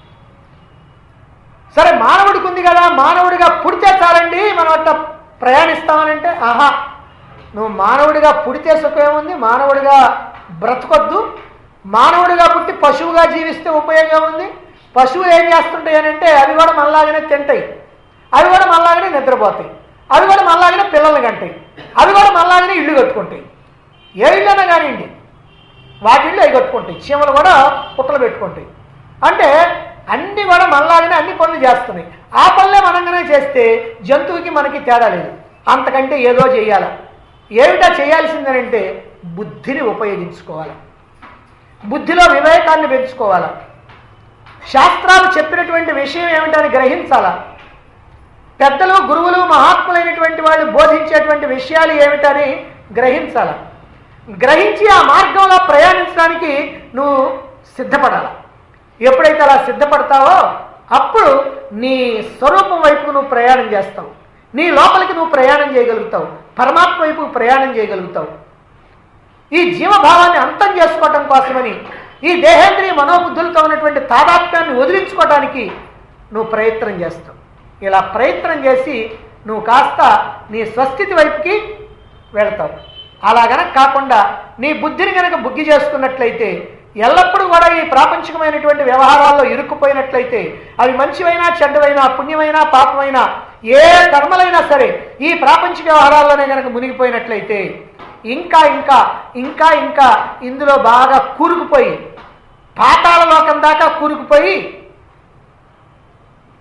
S1: సరే మానవుడికి ఉంది కదా మానవుడిగా పుడితే చాలండి మనం అట్లా ప్రయాణిస్తామనంటే ఆహా నువ్వు మానవుడిగా పుడితే సుఖమేముంది మానవుడిగా బ్రతకొద్దు మానవుడిగా పుట్టి పశువుగా జీవిస్తే ఉపయోగం ఉంది పశువులు ఏం చేస్తుంటాయి అని అంటే అవి కూడా మనలాగానే తింటాయి అవి కూడా మనలాగానే నిద్రపోతాయి అవి కూడా మనలాగానే పిల్లల్ని కంటాయి అవి కూడా మనలాగానే ఇల్లు కట్టుకుంటాయి ఏ ఇల్లు అయినా కానివ్వండి వాటి ఇల్లు అవి కట్టుకుంటాయి చీమలు కూడా పుట్టలు పెట్టుకుంటాయి అంటే అన్నీ కూడా మనలాగానే అన్ని పనులు చేస్తున్నాయి ఆ పనులే మనంగానే చేస్తే జంతువుకి మనకి తేడా లేదు అంతకంటే ఏదో చేయాలి ఏమిటా చేయాల్సిందనంటే బుద్ధిని ఉపయోగించుకోవాలి బుద్ధిలో వివేకాన్ని పెంచుకోవాలా శాస్త్రాలు చెప్పినటువంటి విషయం ఏమిటని గ్రహించాలా పెద్దలు గురువులు మహాత్ములైనటువంటి వాళ్ళు బోధించేటువంటి విషయాలు ఏమిటని గ్రహించాల గ్రహించి ఆ మార్గంలో ప్రయాణించడానికి నువ్వు సిద్ధపడాలి ఎప్పుడైతే అలా సిద్ధపడతావో అప్పుడు నీ స్వరూపం వైపు నువ్వు ప్రయాణం చేస్తావు నీ లోపలికి నువ్వు ప్రయాణం చేయగలుగుతావు పరమాత్మ వైపు ప్రయాణం చేయగలుగుతావు ఈ జీవభావాన్ని అంతం చేసుకోవటం కోసమని ఈ దేహేంద్రియ మనోబుద్ధులతో ఉన్నటువంటి తాదాత్మ్యాన్ని వదిలించుకోవడానికి నువ్వు ప్రయత్నం చేస్తావు ఇలా ప్రయత్నం చేసి నువ్వు కాస్త నీ స్వస్థితి వైపుకి వెళ్తావు అలా గనక కాకుండా నీ బుద్ధిని గనక బుగ్గి చేసుకున్నట్లయితే ఎల్లప్పుడూ కూడా ఈ ప్రాపంచికమైనటువంటి వ్యవహారాల్లో ఇరుక్కుపోయినట్లయితే అవి మంచివైనా చెడ్డవైనా పుణ్యమైనా పాపమైనా ఏ కర్మలైనా సరే ఈ ప్రాపంచిక వ్యవహారాల్లోనే గనక మునిగిపోయినట్లయితే ఇంకా ఇంకా ఇంకా ఇంకా ఇందులో బాగా కూరుకుపోయి పాతాళ లోకం దాకా కూరుకుపోయి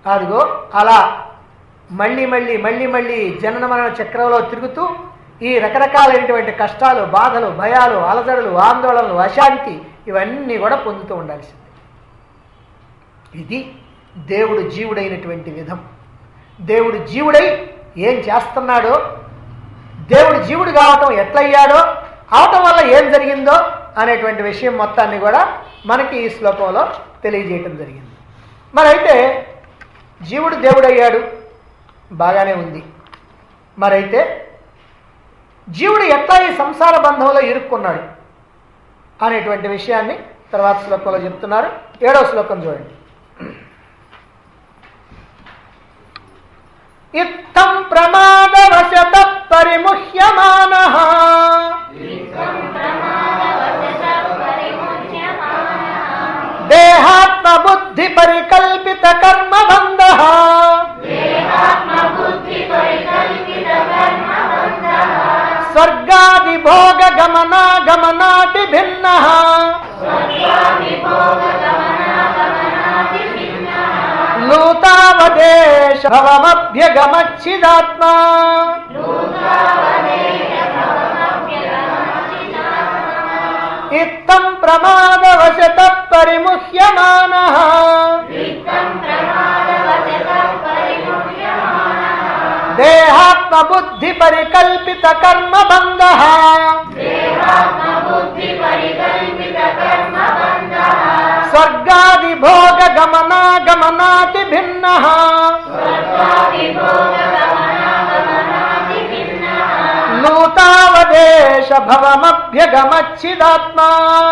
S1: అదిగో అలా మళ్ళీ మళ్ళీ మళ్ళీ మళ్ళీ జనన మరణ చక్రంలో తిరుగుతూ ఈ రకరకాలైనటువంటి కష్టాలు బాధలు భయాలు అలజడులు ఆందోళనలు అశాంతి ఇవన్నీ కూడా పొందుతూ ఉండాల్సింది ఇది దేవుడు జీవుడైనటువంటి విధం దేవుడు జీవుడై ఏం చేస్తున్నాడో దేవుడు జీవుడు కావటం ఎట్లయ్యాడో అవటం వల్ల ఏం జరిగిందో అనేటువంటి విషయం మొత్తాన్ని కూడా మనకి ఈ శ్లోకంలో తెలియజేయటం జరిగింది మరైతే జీవుడు దేవుడయ్యాడు బాగానే ఉంది మరైతే జీవుడు ఎట్లా ఈ సంసార బంధంలో ఇరుక్కున్నాడు అనేటువంటి విషయాన్ని తర్వాత శ్లోకంలో చెప్తున్నారు ఏడవ శ్లోకం చూడండి ఇత్తం ప్రమాదవశత పరిముహ్యమాన దేహాత్మ బుద్ధి పరికల్పిత కర్మబంధ స్వర్గాది భోగ గమనాగమనాటి భిన్న నూతావదేశ భవమభ్యగమచ్చిదాత్మా ఇత్తం ప్రమాదవశత పరిముహ్యమాన దేహాత్మ బుద్ధి పరికల్పిత కర్మబంధ స్వర్గాది భోగ గమనాగమనాతి భిన్న నూతావదేశ భవమభ్యగమచ్చిదాత్మా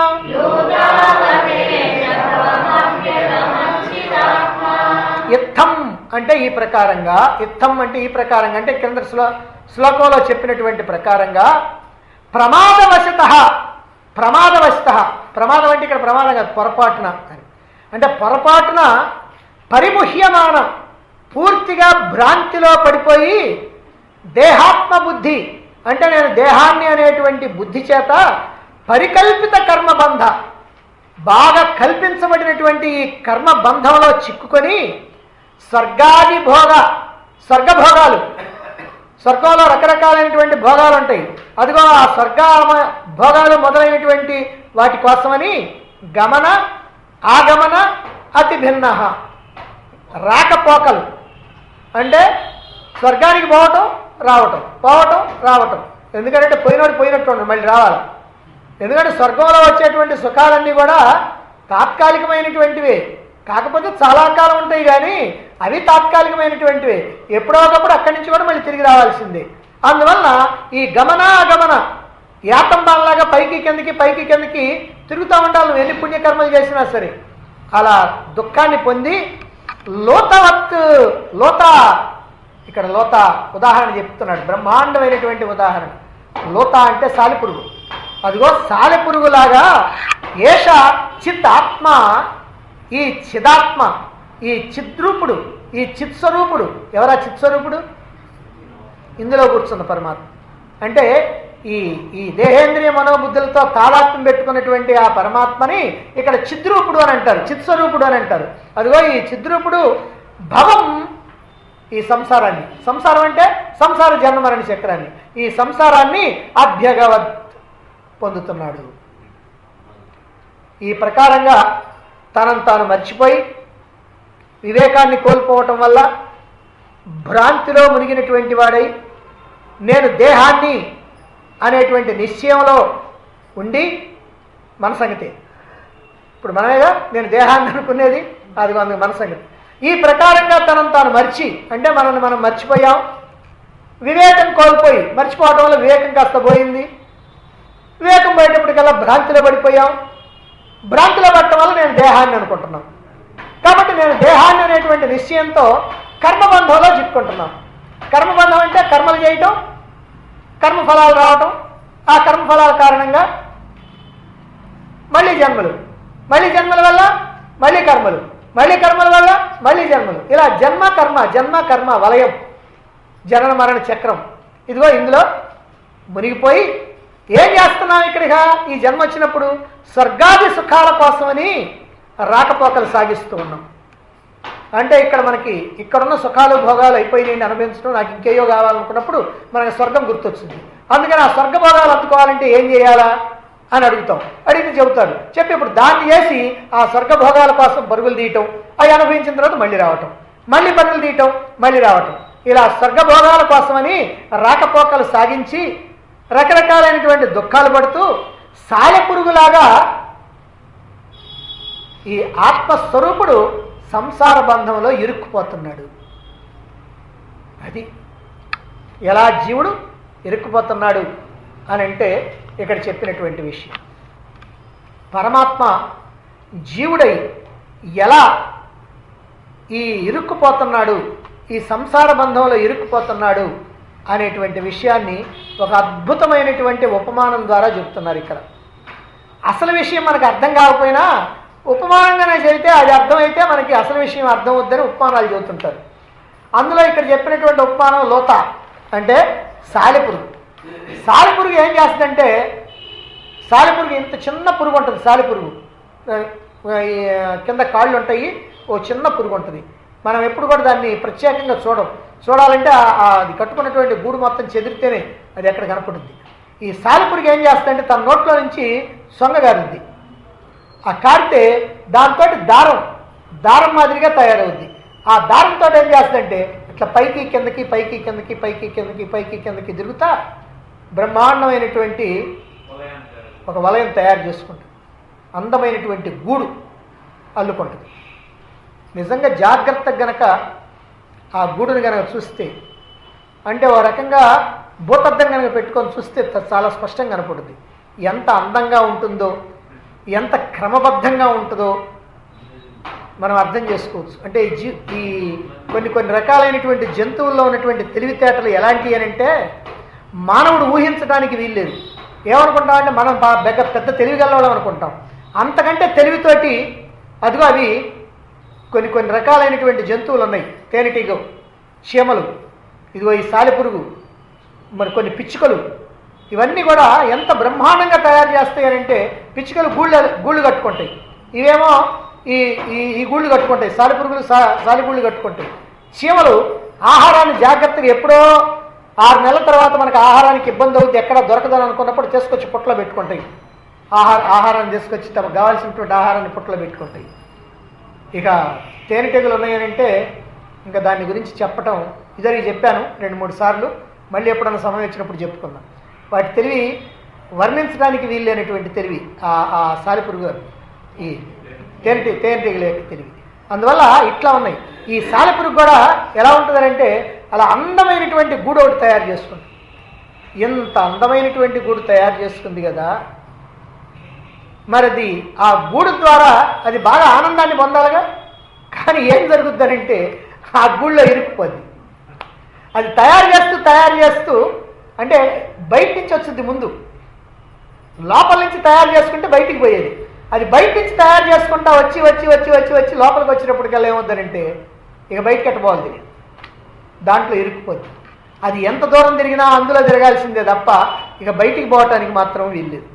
S1: ఇత్థం అంటే ఈ ప్రకారంగా ఇత్థం అంటే ఈ ప్రకారంగా అంటే కింద శ్లో శ్లోకంలో చెప్పినటువంటి ప్రకారంగా ప్రమాదవశత ప్రమాదవశత ప్రమాదం అంటే ఇక్కడ ప్రమాదం కాదు పొరపాటున అని అంటే పొరపాటున పరిముహ్యమాన పూర్తిగా భ్రాంతిలో పడిపోయి దేహాత్మ బుద్ధి అంటే నేను దేహాన్ని అనేటువంటి బుద్ధి చేత పరికల్పిత కర్మబంధ బాగా కల్పించబడినటువంటి ఈ కర్మ బంధంలో చిక్కుకొని స్వర్గాది భోగ స్వర్గభోగాలు స్వర్గంలో రకరకాలైనటువంటి భోగాలు ఉంటాయి అదిగో ఆ స్వర్గ భోగాలు మొదలైనటువంటి వాటి కోసమని గమన ఆగమన అతి భిన్న రాకపోకలు అంటే స్వర్గానికి పోవటం రావటం పోవటం రావటం ఎందుకంటే పోయినోడు పోయినట్టు ఉండడు, మళ్ళీ రావాలి ఎందుకంటే స్వర్గంలో వచ్చేటువంటి సుఖాలన్నీ కూడా తాత్కాలికమైనటువంటివి కాకపోతే చాలా కాలం ఉంటాయి కానీ అవి తాత్కాలికమైనటువంటివి ఎప్పుడో ఒకప్పుడు అక్కడి నుంచి కూడా మళ్ళీ తిరిగి రావాల్సిందే అందువల్ల ఈ గమనాగమన యాతంబాలాగా పైకి కిందకి పైకి కిందకి తిరుగుతూ ఉండాలి నువ్వు ఎన్ని పుణ్యకర్మలు చేసినా సరే అలా దుఃఖాన్ని పొంది లోతవత్ లోత ఇక్కడ లోత ఉదాహరణ చెప్తున్నాడు బ్రహ్మాండమైనటువంటి ఉదాహరణ లోత అంటే సాలిపురుగు అదిగో సాలెపురుగులాగా ఏష చిత్ ఆత్మ ఈ చిదాత్మ ఈ చిద్రూపుడు ఈ చిత్స్వరూపుడు ఎవరా చిత్స్వరూపుడు ఇందులో కూర్చున్న పరమాత్మ అంటే ఈ ఈ దేహేంద్రియ మనోబుద్ధులతో తాదాత్మ్యం పెట్టుకున్నటువంటి ఆ పరమాత్మని ఇక్కడ చిద్రూపుడు అని అంటారు చిత్స్వరూపుడు అని అంటారు అదిగో ఈ చిద్రూపుడు భవం ఈ సంసారాన్ని సంసారం అంటే సంసార జన్మరణ చక్రాన్ని ఈ సంసారాన్ని అభ్యగవత్ పొందుతున్నాడు ఈ ప్రకారంగా తనను తాను మర్చిపోయి వివేకాన్ని కోల్పోవటం వల్ల భ్రాంతిలో మునిగినటువంటి వాడై నేను దేహాన్ని అనేటువంటి నిశ్చయంలో ఉండి మన సంగతి ఇప్పుడు మనమేగా నేను దేహాన్ని అనుకునేది అది అందుకు మన సంగతి ఈ ప్రకారంగా తనను తాను మర్చి అంటే మనల్ని మనం మర్చిపోయాం వివేకం కోల్పోయి మర్చిపోవటం వల్ల వివేకం కాస్త పోయింది వివేకం పోయేటప్పటికల్లా భ్రాంతిలో పడిపోయాం భ్రాంతిలో పడటం వల్ల నేను దేహాన్ని అనుకుంటున్నాను కాబట్టి నేను దేహాన్ని అనేటువంటి నిశ్చయంతో కర్మబంధంలో చిక్కుంటున్నాం కర్మబంధం అంటే కర్మలు చేయటం కర్మఫలాలు రావటం ఆ కర్మఫలాల కారణంగా మళ్ళీ జన్మలు మళ్ళీ జన్మల వల్ల మళ్ళీ కర్మలు మళ్ళీ కర్మల వల్ల మళ్ళీ జన్మలు ఇలా జన్మ కర్మ జన్మ కర్మ వలయం జనన మరణ చక్రం ఇదిగో ఇందులో మునిగిపోయి ఏం చేస్తున్నాం ఇక్కడిగా ఈ జన్మ వచ్చినప్పుడు స్వర్గాది సుఖాల కోసమని రాకపోకలు సాగిస్తూ ఉన్నాం అంటే ఇక్కడ మనకి ఇక్కడున్న సుఖాలు భోగాలు అయిపోయినాయి అనుభవించడం నాకు ఇంకేయో కావాలనుకున్నప్పుడు మనకి స్వర్గం గుర్తొచ్చింది అందుకని ఆ స్వర్గ భోగాలు అందుకోవాలంటే ఏం చేయాలా అని అడుగుతాం అడిగితే చెబుతాడు చెప్పి ఇప్పుడు దాన్ని చేసి ఆ స్వర్గ భోగాల కోసం పరుగులు తీయటం అవి అనుభవించిన తర్వాత మళ్ళీ రావటం మళ్ళీ పరుగులు తీయటం మళ్ళీ రావటం ఇలా స్వర్గ భోగాల కోసమని రాకపోకలు సాగించి రకరకాలైనటువంటి దుఃఖాలు పడుతూ సాయ పురుగులాగా ఈ ఆత్మస్వరూపుడు సంసార బంధంలో ఇరుక్కుపోతున్నాడు అది ఎలా జీవుడు ఇరుక్కుపోతున్నాడు అని అంటే ఇక్కడ చెప్పినటువంటి విషయం పరమాత్మ జీవుడై ఎలా ఈ ఇరుక్కుపోతున్నాడు ఈ సంసార బంధంలో ఇరుక్కుపోతున్నాడు అనేటువంటి విషయాన్ని ఒక అద్భుతమైనటువంటి ఉపమానం ద్వారా చెప్తున్నారు ఇక్కడ అసలు విషయం మనకు అర్థం కాకపోయినా ఉపమానంగానే చెబితే అది అర్థమైతే మనకి అసలు విషయం అర్థం వద్దని ఉపమానాలు చెబుతుంటారు అందులో ఇక్కడ చెప్పినటువంటి ఉపమానం లోత అంటే సాలెపురుగు సాలెపురుగు ఏం చేస్తుందంటే సాలెపురుగు ఇంత చిన్న పురుగు ఉంటుంది సాలెపురుగు ఆ, ఈ కింద కాళ్ళు ఉంటాయి ఓ చిన్న పురుగు ఉంటుంది మనం ఎప్పుడు కూడా దాన్ని ప్రత్యేకంగా చూడం చూడాలంటే ఆ- ఆ అది కట్టుకున్నటువంటి గూడు మొత్తం చెదిరితేనే అది ఎక్కడ కనపడుద్ది ఈ సాలెపురుగు ఏం చేస్తుందంటే తన నోట్లో నుంచి సొంగగారుద్ది ఆ కాడితే దాంతో దారం దారం మాదిరిగా తయారవుద్ది ఆ దారంతో ఏం చేస్తుందంటే ఇట్లా పైకి కిందకి పైకి కిందకి పైకి కిందకి పైకి కిందకి తిరుగుతా బ్రహ్మాండమైనటువంటి ఒక వలయం తయారు చేసుకుంటుంది అందమైనటువంటి గూడు అల్లుకుంటుంది నిజంగా జాగ్రత్తగా గనక ఆ గూడుని గనక చూస్తే అంటే ఓ రకంగా భూతద్దం కనుక పెట్టుకొని చూస్తే త- చాలా స్పష్టంగా కనపడుతుంది ఎంత అందంగా ఉంటుందో ఎంత క్రమబద్ధంగా ఉంటుందో మనం అర్థం చేసుకోవచ్చు అంటే ఈ జీ ఈ కొన్ని కొన్ని రకాలైనటువంటి జంతువుల్లో ఉన్నటువంటి తెలివితేటలు ఎలాంటివి అని అంటే మానవుడు ఊహించడానికి వీల్లేదు ఏమనుకుంటాం అంటే మనం బా- పెద్ద పెద్ద తెలివిగలవాళ్ళం అనుకుంటాం అంతకంటే తెలివితోటి అదిగో అవి కొన్ని కొన్ని రకాలైనటువంటి జంతువులు ఉన్నాయి తేనెటీగ చీమలు ఇదిగో ఈ సాలెపురుగు మరి కొన్ని పిచ్చుకలు ఇవన్నీ కూడా ఎంత బ్రహ్మాండంగా తయారు చేస్తాయి అని అంటే పిచ్చుకలు గూళ్ళ గూళ్ళు కట్టుకుంటాయి ఇవేమో ఈ ఈ ఈ గూళ్ళు కట్టుకుంటాయి సాలిపురుగులు సా సాలిగూళ్ళు కట్టుకుంటాయి చీమలు ఆహారాన్ని జాగ్రత్తగా ఎప్పుడో ఆరు నెలల తర్వాత మనకు ఆహారానికి ఇబ్బంది అవుతుంది ఎక్కడ దొరకదని అనుకున్నప్పుడు తీసుకొచ్చి పుట్టలో పెట్టుకుంటాయి ఆహార ఆహారాన్ని తీసుకొచ్చి తమకు కావాల్సినటువంటి ఆహారాన్ని పుట్టలో పెట్టుకుంటాయి ఇక తేనెటీగలు ఉన్నాయనంటే ఇంకా దాని గురించి చెప్పటం ఇద్దరికి చెప్పాను రెండు మూడు సార్లు మళ్ళీ ఎప్పుడన్నా సమయం వచ్చినప్పుడు చెప్పుకుందాం వాటి తెలివి వర్ణించడానికి వీల్లేనటువంటి తెలివి ఆ- ఆ సాలిపురుగు ఈ తేనెటీ తేనెటీగల యొక్క తెలివి అందువల్ల ఇట్లా ఉన్నాయి ఈ సాలెపురుగు కూడా ఎలా ఉంటుందంటే అలా అందమైనటువంటి గూడు ఒకటి తయారు చేసుకుంది ఎంత అందమైనటువంటి గూడు తయారు చేసుకుంది కదా మరి అది ఆ గూడు ద్వారా అది బాగా ఆనందాన్ని పొందాలిగా కానీ ఏం జరుగుతుందంటే ఆ గూళ్ళో ఇరుక్కుపోద్ది అది తయారు చేస్తూ తయారు చేస్తూ అంటే బయట నుంచి వచ్చింది ముందు లోపల నుంచి తయారు చేసుకుంటే బయటికి పోయేది అది బయట నుంచి తయారు చేసుకుంటా వచ్చి వచ్చి వచ్చి వచ్చి వచ్చి లోపలికి వచ్చినప్పటికల్లా ఏమవుతుందంటే ఇక బయటకి ఎట్టబోవాలి తిరిగి దాంట్లో ఇరుక్కుపోద్ది అది ఎంత దూరం తిరిగినా అందులో తిరగాల్సిందే తప్ప ఇక బయటికి పోవటానికి మాత్రం వీల్లేదు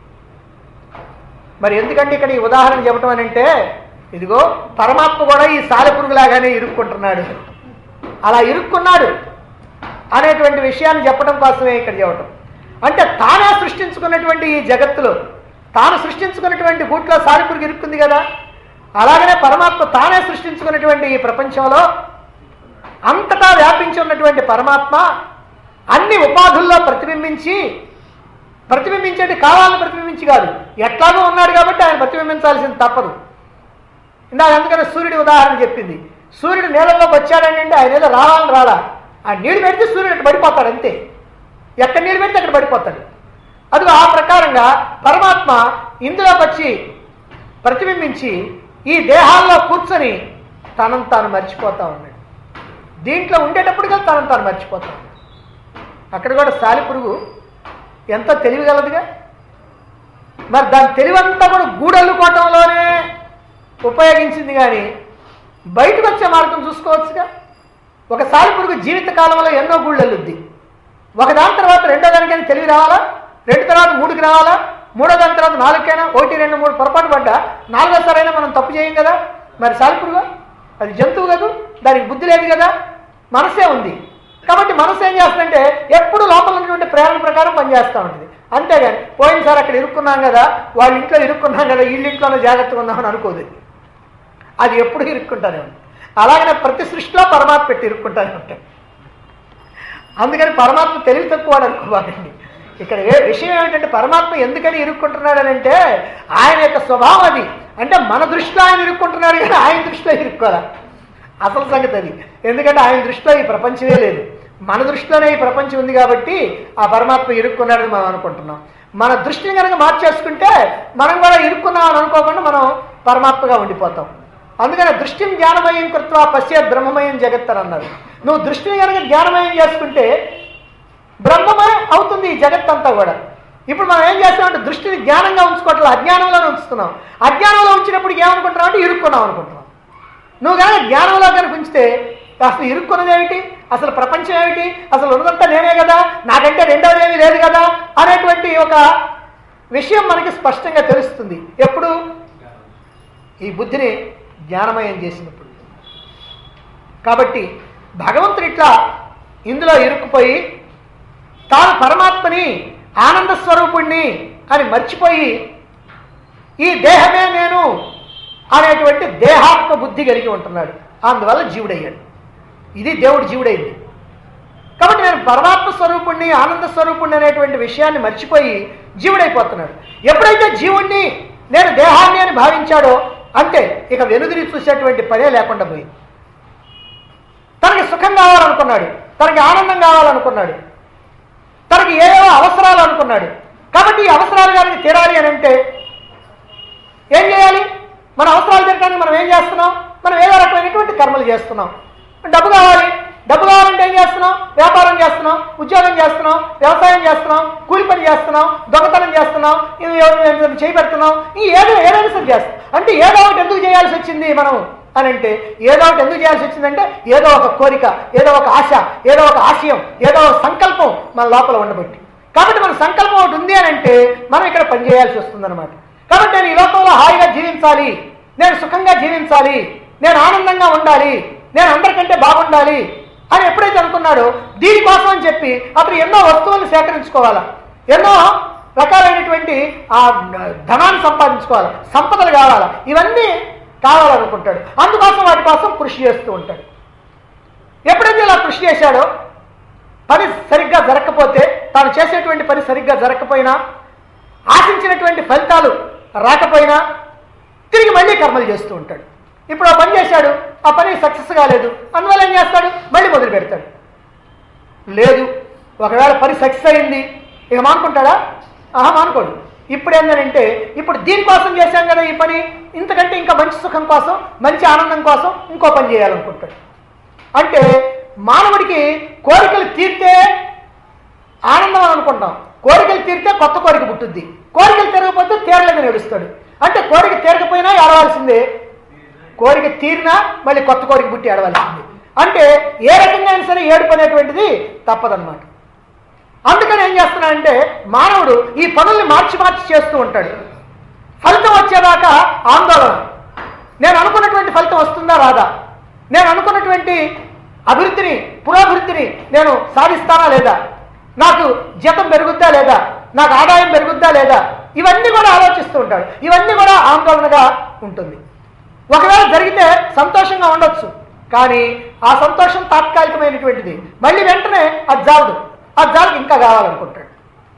S1: మరి ఎందుకంటే ఇక్కడ ఈ ఉదాహరణ చెప్పటం అని అంటే ఇదిగో పరమాత్మ కూడా ఈ సాలెపురుగులాగానే ఇరుక్కుంటున్నాడు అలా ఇరుక్కున్నాడు అనేటువంటి విషయాన్ని చెప్పడం కోసమే ఇక్కడ చెప్పటం అంటే తానే సృష్టించుకున్నటువంటి ఈ జగత్తులో తాను సృష్టించుకున్నటువంటి గూట్లో సాలెపురుగు ఇరుక్కుంది కదా అలాగనే పరమాత్మ తానే సృష్టించుకున్నటువంటి ఈ ప్రపంచంలో అంతటా వ్యాపించి ఉన్నటువంటి పరమాత్మ అన్ని ఉపాధుల్లో ప్రతిబింబించి ప్రతిబింబించేది కావాలని ప్రతిబింబించి కాదు ఎట్లాగో ఉన్నాడు కాబట్టి ఆయన ప్రతిబింబించాల్సింది తప్పదు ఇందాక అందుకని సూర్యుడి ఉదాహరణ చెప్పింది సూర్యుడు నీళ్ళలోకి వచ్చాడని అంటే ఆయన ఏదో రావాలని రాలా ఆ నీళ్ళు పెడితే సూర్యుడు అటు పడిపోతాడు అంతే ఎక్కడ నీళ్ళు పెడితే అక్కడ పడిపోతాడు అదిగో ఆ ప్రకారంగా పరమాత్మ ఇందులోకి వచ్చి ప్రతిబింబించి ఈ దేహాల్లో కూర్చొని తనను తాను మర్చిపోతా ఉన్నాడు దీంట్లో ఉండేటప్పటికీ తనను తాను మర్చిపోతా ఉన్నాడు అక్కడ కూడా సాలిపురుగు ఎంత తెలివిగలదుగా మరి దాని తెలివంతా కూడా గూడల్లుకోవటంలోనే ఉపయోగించింది కానీ బయటకు వచ్చే మార్గం చూసుకోవచ్చుగా ఒక సాలిపురుగు జీవిత కాలంలో ఎన్నో గూళ్ళల్లుద్ది ఒక దాని తర్వాత రెండో దానికైనా తెలివి రావాలా రెండు తర్వాత మూడుకి రావాలా మూడో దాని తర్వాత నాలుగుకైనా ఒకటి రెండు మూడు పొరపాటు పడ్డా నాలుగోసారైనా మనం తప్పు చేయం కదా మరి సాలిపురుగా అది జంతువు కదా దానికి బుద్ధి లేదు కదా మనసే ఉంది కాబట్టి మనసు ఏం చేస్తుందంటే ఎప్పుడు లోపల ఉన్నటువంటి ప్రేరణ ప్రకారం పనిచేస్తూ ఉంటుంది అంతేగాని పోయినసారి అక్కడ ఇరుక్కున్నాం కదా వాళ్ళ ఇంట్లో ఇరుక్కున్నాం కదా వీళ్ళ ఇంట్లోనే జాగ్రత్తగా ఉన్నామని అనుకోదు ఇది. అది ఎప్పుడు ఇరుక్కుంటానే ఉంది అలాగనే ప్రతి సృష్టిలో పరమాత్మ పెట్టి ఇరుక్కుంటానే ఉంటాయి అందుకని పరమాత్మ తెలివి తక్కువ అని అనుకోవాలండి ఇక్కడ ఏ విషయం ఏమిటంటే పరమాత్మ ఎందుకని ఇరుక్కుంటున్నాడు అంటే ఆయన యొక్క స్వభావం అది అంటే మన దృష్టిలో ఆయన ఇరుక్కుంటున్నాడు కానీ ఆయన దృష్టిలో ఇరుక్కోరా అసలు సంగతి అది ఎందుకంటే ఆయన దృష్టిలో ఈ ప్రపంచమే లేదు మన దృష్టిలోనే ఈ ప్రపంచం ఉంది కాబట్టి ఆ పరమాత్మ ఇరుక్కున్నాడని మనం అనుకుంటున్నాం మన దృష్టిని కనుక మార్చేసుకుంటే మనం కూడా ఇరుక్కున్నాం అని అనుకోకుండా మనం పరమాత్మగా ఉండిపోతాం అందుకని దృష్టిని జ్ఞానమయం కృత్వ పశ్య బ్రహ్మమయం జగత్ అని అన్నారు నువ్వు దృష్టిని కనుక జ్ఞానమయం చేసుకుంటే బ్రహ్మమయం అవుతుంది ఈ జగత్ అంతా కూడా ఇప్పుడు మనం ఏం చేస్తామంటే దృష్టిని జ్ఞానంగా ఉంచుకోవట్లేదు అజ్ఞానంలోనే ఉంచుతున్నాం అజ్ఞానంలో ఉంచినప్పుడు ఏమనుకుంటున్నాం అంటే ఇరుక్కున్నాం అనుకుంటున్నాం నువ్వు కనుక జ్ఞానంలో కనుక ఉంచితే అసలు ఇరుక్కున్నది ఏమిటి అసలు ప్రపంచం ఏమిటి అసలు ఉన్నదంతా నేనే కదా నాకంటే రెండోది ఏమీ లేదు కదా అనేటువంటి ఒక విషయం మనకి స్పష్టంగా తెలుస్తుంది ఎప్పుడు ఈ బుద్ధిని జ్ఞానమయం చేసినప్పుడు కాబట్టి భగవంతుడు ఇట్లా ఇందులో ఇరుక్కుపోయి తాను పరమాత్మని ఆనంద స్వరూపుణ్ణి అని మర్చిపోయి ఈ దేహమే నేను అనేటువంటి దేహాత్మ బుద్ధి కలిగి ఉంటున్నాడు అందువల్ల జీవుడయ్యాడు ఇది దేవుడు జీవుడైంది కాబట్టి నేను పరమాత్మ స్వరూపుణ్ణి ఆనంద స్వరూపుణ్ణి అనేటువంటి విషయాన్ని మర్చిపోయి జీవుడైపోతున్నాడు ఎప్పుడైతే జీవుణ్ణి నేను దేహాన్ని అని భావించాడో అంతే ఇక వెనుదిరి చూసేటువంటి పనే లేకుండా పోయింది తనకి సుఖం కావాలనుకున్నాడు తనకి ఆనందం కావాలనుకున్నాడు తనకి ఏవేవో అవసరాలు అనుకున్నాడు కాబట్టి ఈ అవసరాలు కనుక తీరాలి అని అంటే ఏం చేయాలి మన అవసరాలు తీరడానికి మనం ఏం చేస్తున్నాం మనం ఏదో రకమైనటువంటి కర్మలు చేస్తున్నాం డబ్బు కావాలి డబ్బు కావాలంటే ఏం చేస్తున్నాం వ్యాపారం చేస్తున్నాం ఉద్యోగం చేస్తున్నాం వ్యవసాయం చేస్తున్నాం కూలి పని చేస్తున్నాం దొంగతనం చేస్తున్నాం ఇవి ఏదో చేయబెడుతున్నాం ఈ ఏదో ఏదైనా సరే చేస్తాం అంటే ఏదో ఒకటి ఎందుకు చేయాల్సి వచ్చింది మనం అని అంటే ఏదో ఒకటి ఎందుకు చేయాల్సి వచ్చిందంటే ఏదో ఒక కోరిక ఏదో ఒక ఆశ ఏదో ఒక ఆశయం ఏదో ఒక సంకల్పం మన లోపల ఉండబట్టి కాబట్టి మన సంకల్పం ఒకటి ఉంది అని అంటే మనం ఇక్కడ పని చేయాల్సి వస్తుందన్నమాట కాబట్టి నేను ఈ లోకంలో హాయిగా జీవించాలి నేను సుఖంగా జీవించాలి నేను ఆనందంగా ఉండాలి నేను అందరికంటే బాగుండాలి అని ఎప్పుడైతే అనుకున్నాడో దీనికోసం అని చెప్పి అతను ఎన్నో వస్తువులను సేకరించుకోవాలా ఎన్నో రకాలైనటువంటి ఆ ధనాన్ని సంపాదించుకోవాలి సంపదలు కావాలా ఇవన్నీ కావాలనుకుంటాడు అందుకోసం వాటి కోసం కృషి చేస్తూ ఉంటాడు ఎప్పుడైతే ఇలా కృషి చేశాడో పని సరిగ్గా జరగకపోతే తాను చేసేటువంటి పని సరిగ్గా జరగకపోయినా ఆశించినటువంటి ఫలితాలు రాకపోయినా తిరిగి మళ్ళీ కర్మలు చేస్తూ ఉంటాడు ఇప్పుడు ఆ పని చేశాడు ఆ పని సక్సెస్ కాలేదు అందువల్ల ఏం చేస్తాడు మళ్ళీ మొదలు పెడతాడు లేదు ఒకవేళ పని సక్సెస్ అయింది ఇక మానుకుంటాడా ఆహా మానుకోడు ఇప్పుడు ఏంటంటే ఇప్పుడు దీనికోసం చేశాం కదా ఈ పని ఇంతకంటే ఇంకా మంచి సుఖం కోసం మంచి ఆనందం కోసం ఇంకో పని చేయాలనుకుంటాడు అంటే మానవుడికి కోరికలు తీరితే ఆనందం అని అనుకుంటాం కోరికలు తీరితే కొత్త కోరిక పుట్టుద్ది కోరికలు తీరకపోతే తీరలేదని ఏడుస్తాడు అంటే కోరిక తీరకపోయినా ఏడవలసిందే కోరిక తీరినా మళ్ళీ కొత్త కోరిక పుట్టి ఏడవలసింది అంటే ఏ రకంగా అయినా సరే ఏడుపు అనేటువంటిది తప్పదన్నమాట అందుకని ఏం చేస్తున్నాడంటే మానవుడు ఈ పనుల్ని మార్చి మార్చి చేస్తూ ఉంటాడు ఫలితం వచ్చేదాకా ఆందోళన నేను అనుకున్నటువంటి ఫలితం వస్తుందా రాదా నేను అనుకున్నటువంటి అభివృద్ధిని పురోభివృద్ధిని నేను సాధిస్తానా లేదా నాకు జీతం పెరుగుద్దా లేదా నాకు ఆదాయం పెరుగుద్దా లేదా ఇవన్నీ కూడా ఆలోచిస్తూ ఉంటాడు ఇవన్నీ కూడా ఆందోళనగా ఉంటుంది ఒకవేళ జరిగితే సంతోషంగా ఉండొచ్చు కానీ ఆ సంతోషం తాత్కాలికమైనటువంటిది మళ్ళీ వెంటనే అది జాలదు అది జాలకు ఇంకా కావాలనుకుంటాడు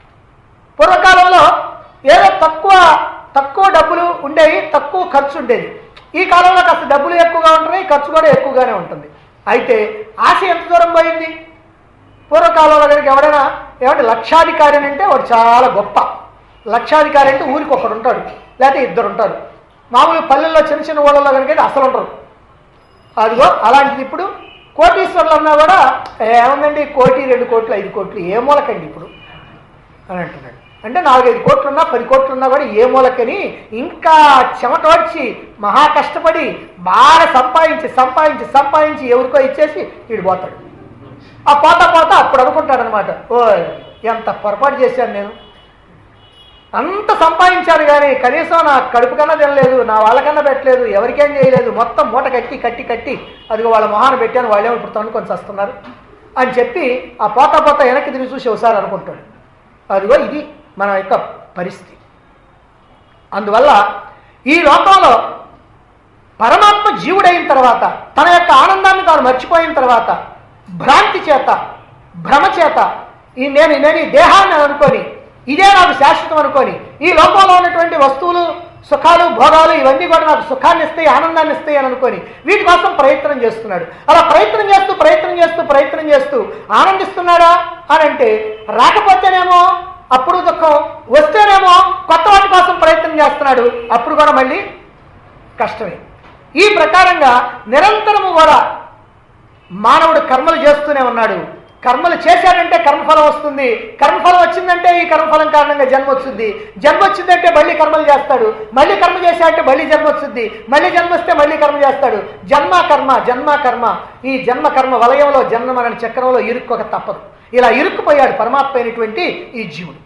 S1: పూర్వకాలంలో ఏదో తక్కువ తక్కువ డబ్బులు ఉండేవి తక్కువ ఖర్చు ఉండేది ఈ కాలంలో కాస్త డబ్బులు ఎక్కువగా ఉంటున్నాయి ఖర్చు కూడా ఎక్కువగానే ఉంటుంది అయితే ఆశ ఎంత దూరం పోయింది పూర్వకాలంలో కనుక ఎవడైనా ఏమంటే లక్షాధికారి అని అంటే వాడు చాలా గొప్ప లక్షాధికారి అంటే ఊరికి ఒకడు ఉంటాడు లేకపోతే ఇద్దరు ఉంటారు మామూలు పల్లెల్లో చిన్న చిన్న ఊళ్ళలో కనుక అయితే అసలు ఉంటారు అదిగో అలాంటిది ఇప్పుడు కోటీశ్వర్లు అన్నా కూడా ఏముందండి కోటి రెండు కోట్లు ఐదు కోట్లు ఏ మూలకండి ఇప్పుడు అని అంటున్నాడు అంటే నాలుగైదు కోట్లు ఉన్నా పది కోట్లు ఉన్నా కూడా ఏ మూలకని ఇంకా చెమటోడ్చి మహా కష్టపడి బాగా సంపాదించి సంపాదించి సంపాదించి ఎవరికో ఇచ్చేసి వీడు పోతాడు ఆ పోతా పోతా అప్పుడు అనుకుంటాడు అనమాట ఓ ఎంత పొరపాటు చేశాను నేను అంత సంపాదించాను కానీ కనీసం నా కడుపు కన్నా తినలేదు నా వాళ్ళకన్నా పెట్టలేదు ఎవరికేం చేయలేదు మొత్తం మూట కట్టి కట్టి కట్టి అదిగో వాళ్ళ మొహాన పెట్టాను వాళ్ళేమో ఇప్పుడు తన్నుకొని వస్తున్నారు అని చెప్పి ఆ పోతా పోతా వెనక్కి తిరిగి చూసి ఒకసారి అనుకుంటాడు అదిగో ఇది మన యొక్క పరిస్థితి అందువల్ల ఈ లోకంలో పరమాత్మ జీవుడైన తర్వాత తన యొక్క ఆనందాన్ని తాను మర్చిపోయిన తర్వాత భ్రాంతి చేత భ్రమ చేత ఈ నేను నేను ఈ దేహాన్ని అనుకొని ఇదే నాకు శాశ్వతం అనుకొని ఈ లోకంలో ఉన్నటువంటి వస్తువులు సుఖాలు భోగాలు ఇవన్నీ కూడా నాకు సుఖాన్ని ఇస్తాయి ఆనందాన్ని ఇస్తాయి అని అనుకొని వీటి కోసం ప్రయత్నం చేస్తున్నాడు అలా ప్రయత్నం చేస్తూ ప్రయత్నం చేస్తూ ప్రయత్నం చేస్తూ ఆనందిస్తున్నాడా అని అంటే రాకపోతేనేమో అప్పుడు దుఃఖం వస్తేనేమో కొత్త వాటి కోసం ప్రయత్నం చేస్తున్నాడు అప్పుడు కూడా మళ్ళీ కష్టమే ఈ ప్రకారంగా నిరంతరము కూడా మానవుడు కర్మలు చేస్తూనే ఉన్నాడు కర్మలు చేశాడంటే కర్మఫలం వస్తుంది కర్మఫలం వచ్చిందంటే ఈ కర్మఫలం కారణంగా జన్మ వచ్చింది జన్మ వచ్చిందంటే మళ్ళీ కర్మలు చేస్తాడు మళ్ళీ కర్మ చేశాడంటే మళ్ళీ జన్మ వచ్చింది మళ్ళీ జన్మ వస్తే మళ్ళీ కర్మ చేస్తాడు జన్మ కర్మ జన్మ కర్మ ఈ జన్మ కర్మ వలయంలో జన్మ మన చక్రంలో ఇరుక్కోక తప్పదు ఇలా ఇరుక్కుపోయాడు పరమాత్మ అయినటువంటి ఈ జీవుడు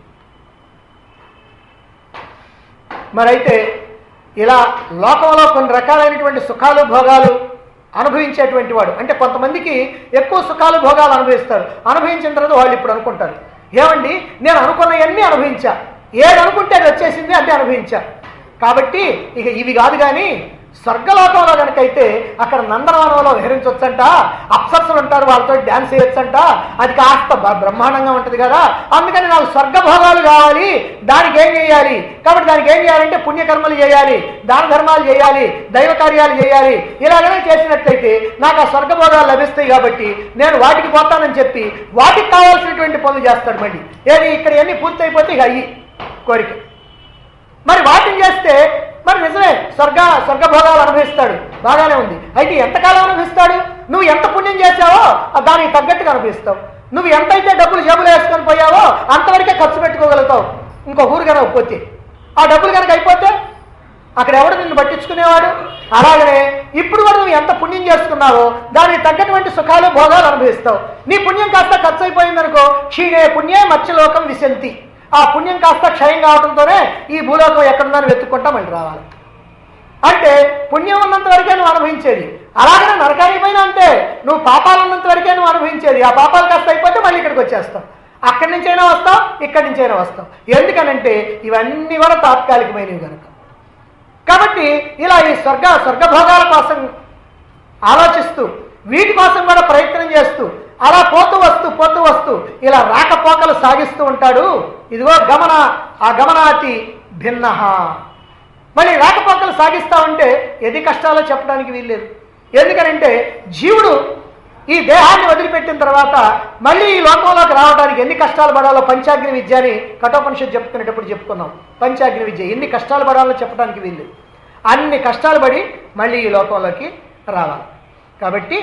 S1: మరైతే ఇలా లోకంలో కొన్ని రకాలైనటువంటి సుఖాలు భోగాలు అనుభవించేటువంటి వాడు అంటే కొంతమందికి ఎక్కువ సుఖాలు భోగాలు అనుభవిస్తారు అనుభవించిన తర్వాత వాళ్ళు ఇప్పుడు అనుకుంటారు ఏమండి నేను అనుకున్నవన్నీ అనుభవించా ఏది అనుకుంటే అది వచ్చేసింది అంటే అనుభవించా కాబట్టి ఇక ఇవి కాదు కానీ స్వర్గలోకంలో కనుకైతే అక్కడ నందనవనంలో విహరించవచ్చంట అప్సర్సులు ఉంటారు వాళ్ళతో డ్యాన్స్ చేయొచ్చంట అది కాస్త బ- బ్రహ్మాండంగా ఉంటుంది కదా అందుకని నాకు స్వర్గ భోగాలు కావాలి దానికి ఏం చేయాలి కాబట్టి దానికి ఏం చేయాలంటే పుణ్యకర్మలు చేయాలి దాన ధర్మాలు చేయాలి దైవ కార్యాలు చేయాలి ఇలాగనే చేసినట్లయితే నాకు ఆ స్వర్గ భోగాలు లభిస్తాయి కాబట్టి నేను వాటికి పోతానని చెప్పి వాటికి కావాల్సినటువంటి పనులు చేస్తాడు మళ్ళీ ఏది ఇక్కడ ఎన్ని పూర్తయిపోతే ఇక అయ్యి కోరిక మరి వాటిని చేస్తే మరి నిజమే స్వర్గ స్వర్గభోగాలు అనుభవిస్తాడు బాగానే ఉంది అయితే ఎంతకాలం అనుభవిస్తాడు నువ్వు ఎంత పుణ్యం చేసావో ఆ దానికి తగ్గట్టుగా అనుభవిస్తావు నువ్వు ఎంతైతే డబ్బులు జేబులో వేసుకొని పోయావో అంతవరకే ఖర్చు పెట్టుకోగలుగుతావు ఇంకో ఊరు కనుక పోతే ఆ డబ్బులు కనుక అయిపోతే అక్కడ ఎవడు నిన్ను పట్టించుకునేవాడు అలాగనే ఇప్పుడు కూడా నువ్వు ఎంత పుణ్యం చేసుకున్నావో దానికి తగ్గటువంటి సుఖాలు భోగాలు అనుభవిస్తావు నీ పుణ్యం కాస్త ఖర్చు అయిపోయిందనుకో క్షీణే పుణ్యే మత్స్యలోకం విశంతి ఆ పుణ్యం కాస్త క్షయం కావడంతోనే ఈ భూలోకం ఎక్కడుందని వెతుక్కుంటా మళ్ళీ రావాలి అంటే పుణ్యం ఉన్నంత వరకే నువ్వు అనుభవించేది అలాగనే నరకానికి పైన అంతే నువ్వు పాపాలు ఉన్నంత వరకే నువ్వు అనుభవించేది ఆ పాపాలు కాస్త అయిపోతే మళ్ళీ ఇక్కడికి వచ్చేస్తావు అక్కడి నుంచైనా వస్తావు ఇక్కడి నుంచైనా వస్తావు ఎందుకనంటే ఇవన్నీ కూడా తాత్కాలికమైనవి కనుక కాబట్టి ఇలా ఈ స్వర్గ స్వర్గభోగాల కోసం ఆలోచిస్తూ వీటి కోసం కూడా ప్రయత్నం చేస్తూ అలా పోతూ వస్తూ పోతూ వస్తూ ఇలా రాకపోకలు సాగిస్తూ ఉంటాడు ఇదిగో గమన ఆ గమనాతి భిన్న మళ్ళీ రాకపోకలు సాగిస్తా ఉంటే ఎది కష్టాలో చెప్పడానికి వీల్లేదు ఎందుకనంటే జీవుడు ఈ దేహాన్ని వదిలిపెట్టిన తర్వాత మళ్ళీ ఈ లోకంలోకి రావడానికి ఎన్ని కష్టాలు పడాలో పంచాగ్ని విద్య అని కఠోపనిషత్తు చెప్పుకునేటప్పుడు చెప్పుకున్నాం పంచాగ్ని విద్య ఎన్ని కష్టాలు పడాలో చెప్పడానికి వీల్లేదు అన్ని కష్టాలు పడి మళ్ళీ ఈ లోకంలోకి రావాలి కాబట్టి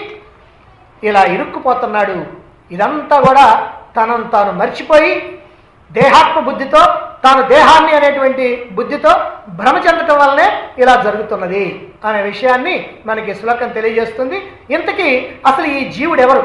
S1: ఇలా ఇరుక్కుపోతున్నాడు ఇదంతా కూడా తనను తాను మర్చిపోయి దేహాత్మ బుద్ధితో తాను దేహాన్ని అనేటువంటి బుద్ధితో భ్రమ చెందటం వల్లనే ఇలా జరుగుతున్నది అనే విషయాన్ని మనకి శ్లోకం తెలియజేస్తుంది ఇంతకీ అసలు ఈ జీవుడు ఎవరు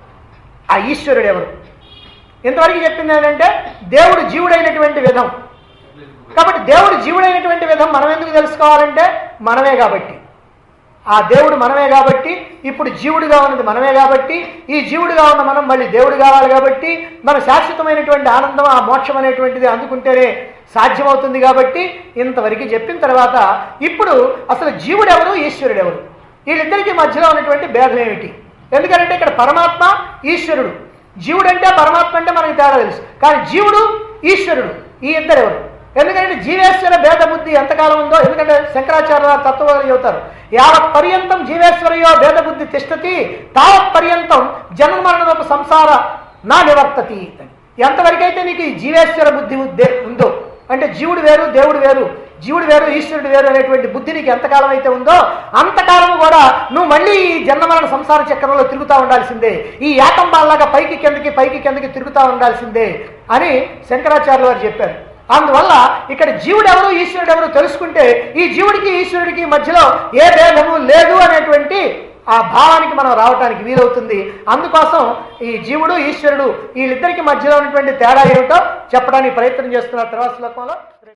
S1: ఆ ఈశ్వరుడు ఎవరు ఇంతవరకు చెప్పింది ఏంటంటే దేవుడు జీవుడైనటువంటి విధం కాబట్టి దేవుడు జీవుడైనటువంటి విధం మనం ఎందుకు తెలుసుకోవాలంటే మనమే కాబట్టి ఆ దేవుడు మనమే కాబట్టి ఇప్పుడు జీవుడిగా ఉన్నది మనమే కాబట్టి ఈ జీవుడిగా ఉన్న మనం మళ్ళీ దేవుడు కావాలి కాబట్టి మన శాశ్వతమైనటువంటి ఆనందం ఆ మోక్షం అనేటువంటిది అందుకుంటేనే సాధ్యమవుతుంది కాబట్టి ఇంతవరకు చెప్పిన తర్వాత ఇప్పుడు అసలు జీవుడు ఎవరు ఈశ్వరుడు ఎవరు వీళ్ళిద్దరికీ మధ్యలో ఉన్నటువంటి భేదం ఏమిటి ఎందుకంటే ఇక్కడ పరమాత్మ ఈశ్వరుడు జీవుడు అంటే పరమాత్మ అంటే మనకి తేడా తెలుసు కానీ జీవుడు ఈశ్వరుడు ఈ ఇద్దరు ఎవరు ఎందుకంటే జీవేశ్వర భేద బుద్ధి ఎంతకాలం ఉందో ఎందుకంటే శంకరాచార్య వారు తత్వవాదులు చెబుతారు యావత్ పర్యంతం జీవేశ్వరయో భేద బుద్ధి తిష్టతి తావత్ పర్యంతం జన్మ మరణరూప సంసార నా నివర్తతి అని ఎంతవరకైతే నీకు ఈ జీవేశ్వర బుద్ధి ఉద్దే ఉందో అంటే జీవుడు వేరు దేవుడు వేరు జీవుడు వేరు ఈశ్వరుడు వేరు అనేటువంటి బుద్ధి నీకు ఎంతకాలం అయితే ఉందో అంతకాలం కూడా నువ్వు మళ్ళీ ఈ జన్మమరణ సంసార చక్రంలో తిరుగుతూ ఉండాల్సిందే ఈ ఏకంబాల్లాగా పైకి కిందకి పైకి కిందకి తిరుగుతూ ఉండాల్సిందే అని శంకరాచార్యులు వారు చెప్పారు అందువల్ల ఇక్కడ జీవుడు ఎవరు ఈశ్వరుడు ఎవరు తెలుసుకుంటే ఈ జీవుడికి ఈశ్వరుడికి మధ్యలో ఏ భేదము లేదు అనేటువంటి ఆ భావానికి మనం రావడానికి వీలవుతుంది అందుకోసం ఈ జీవుడు ఈశ్వరుడు వీళ్ళిద్దరికి మధ్యలో ఉన్నటువంటి తేడా ఏమిటో చెప్పడానికి ప్రయత్నం చేస్తున్నారు తర్వాత శ్లోకంలో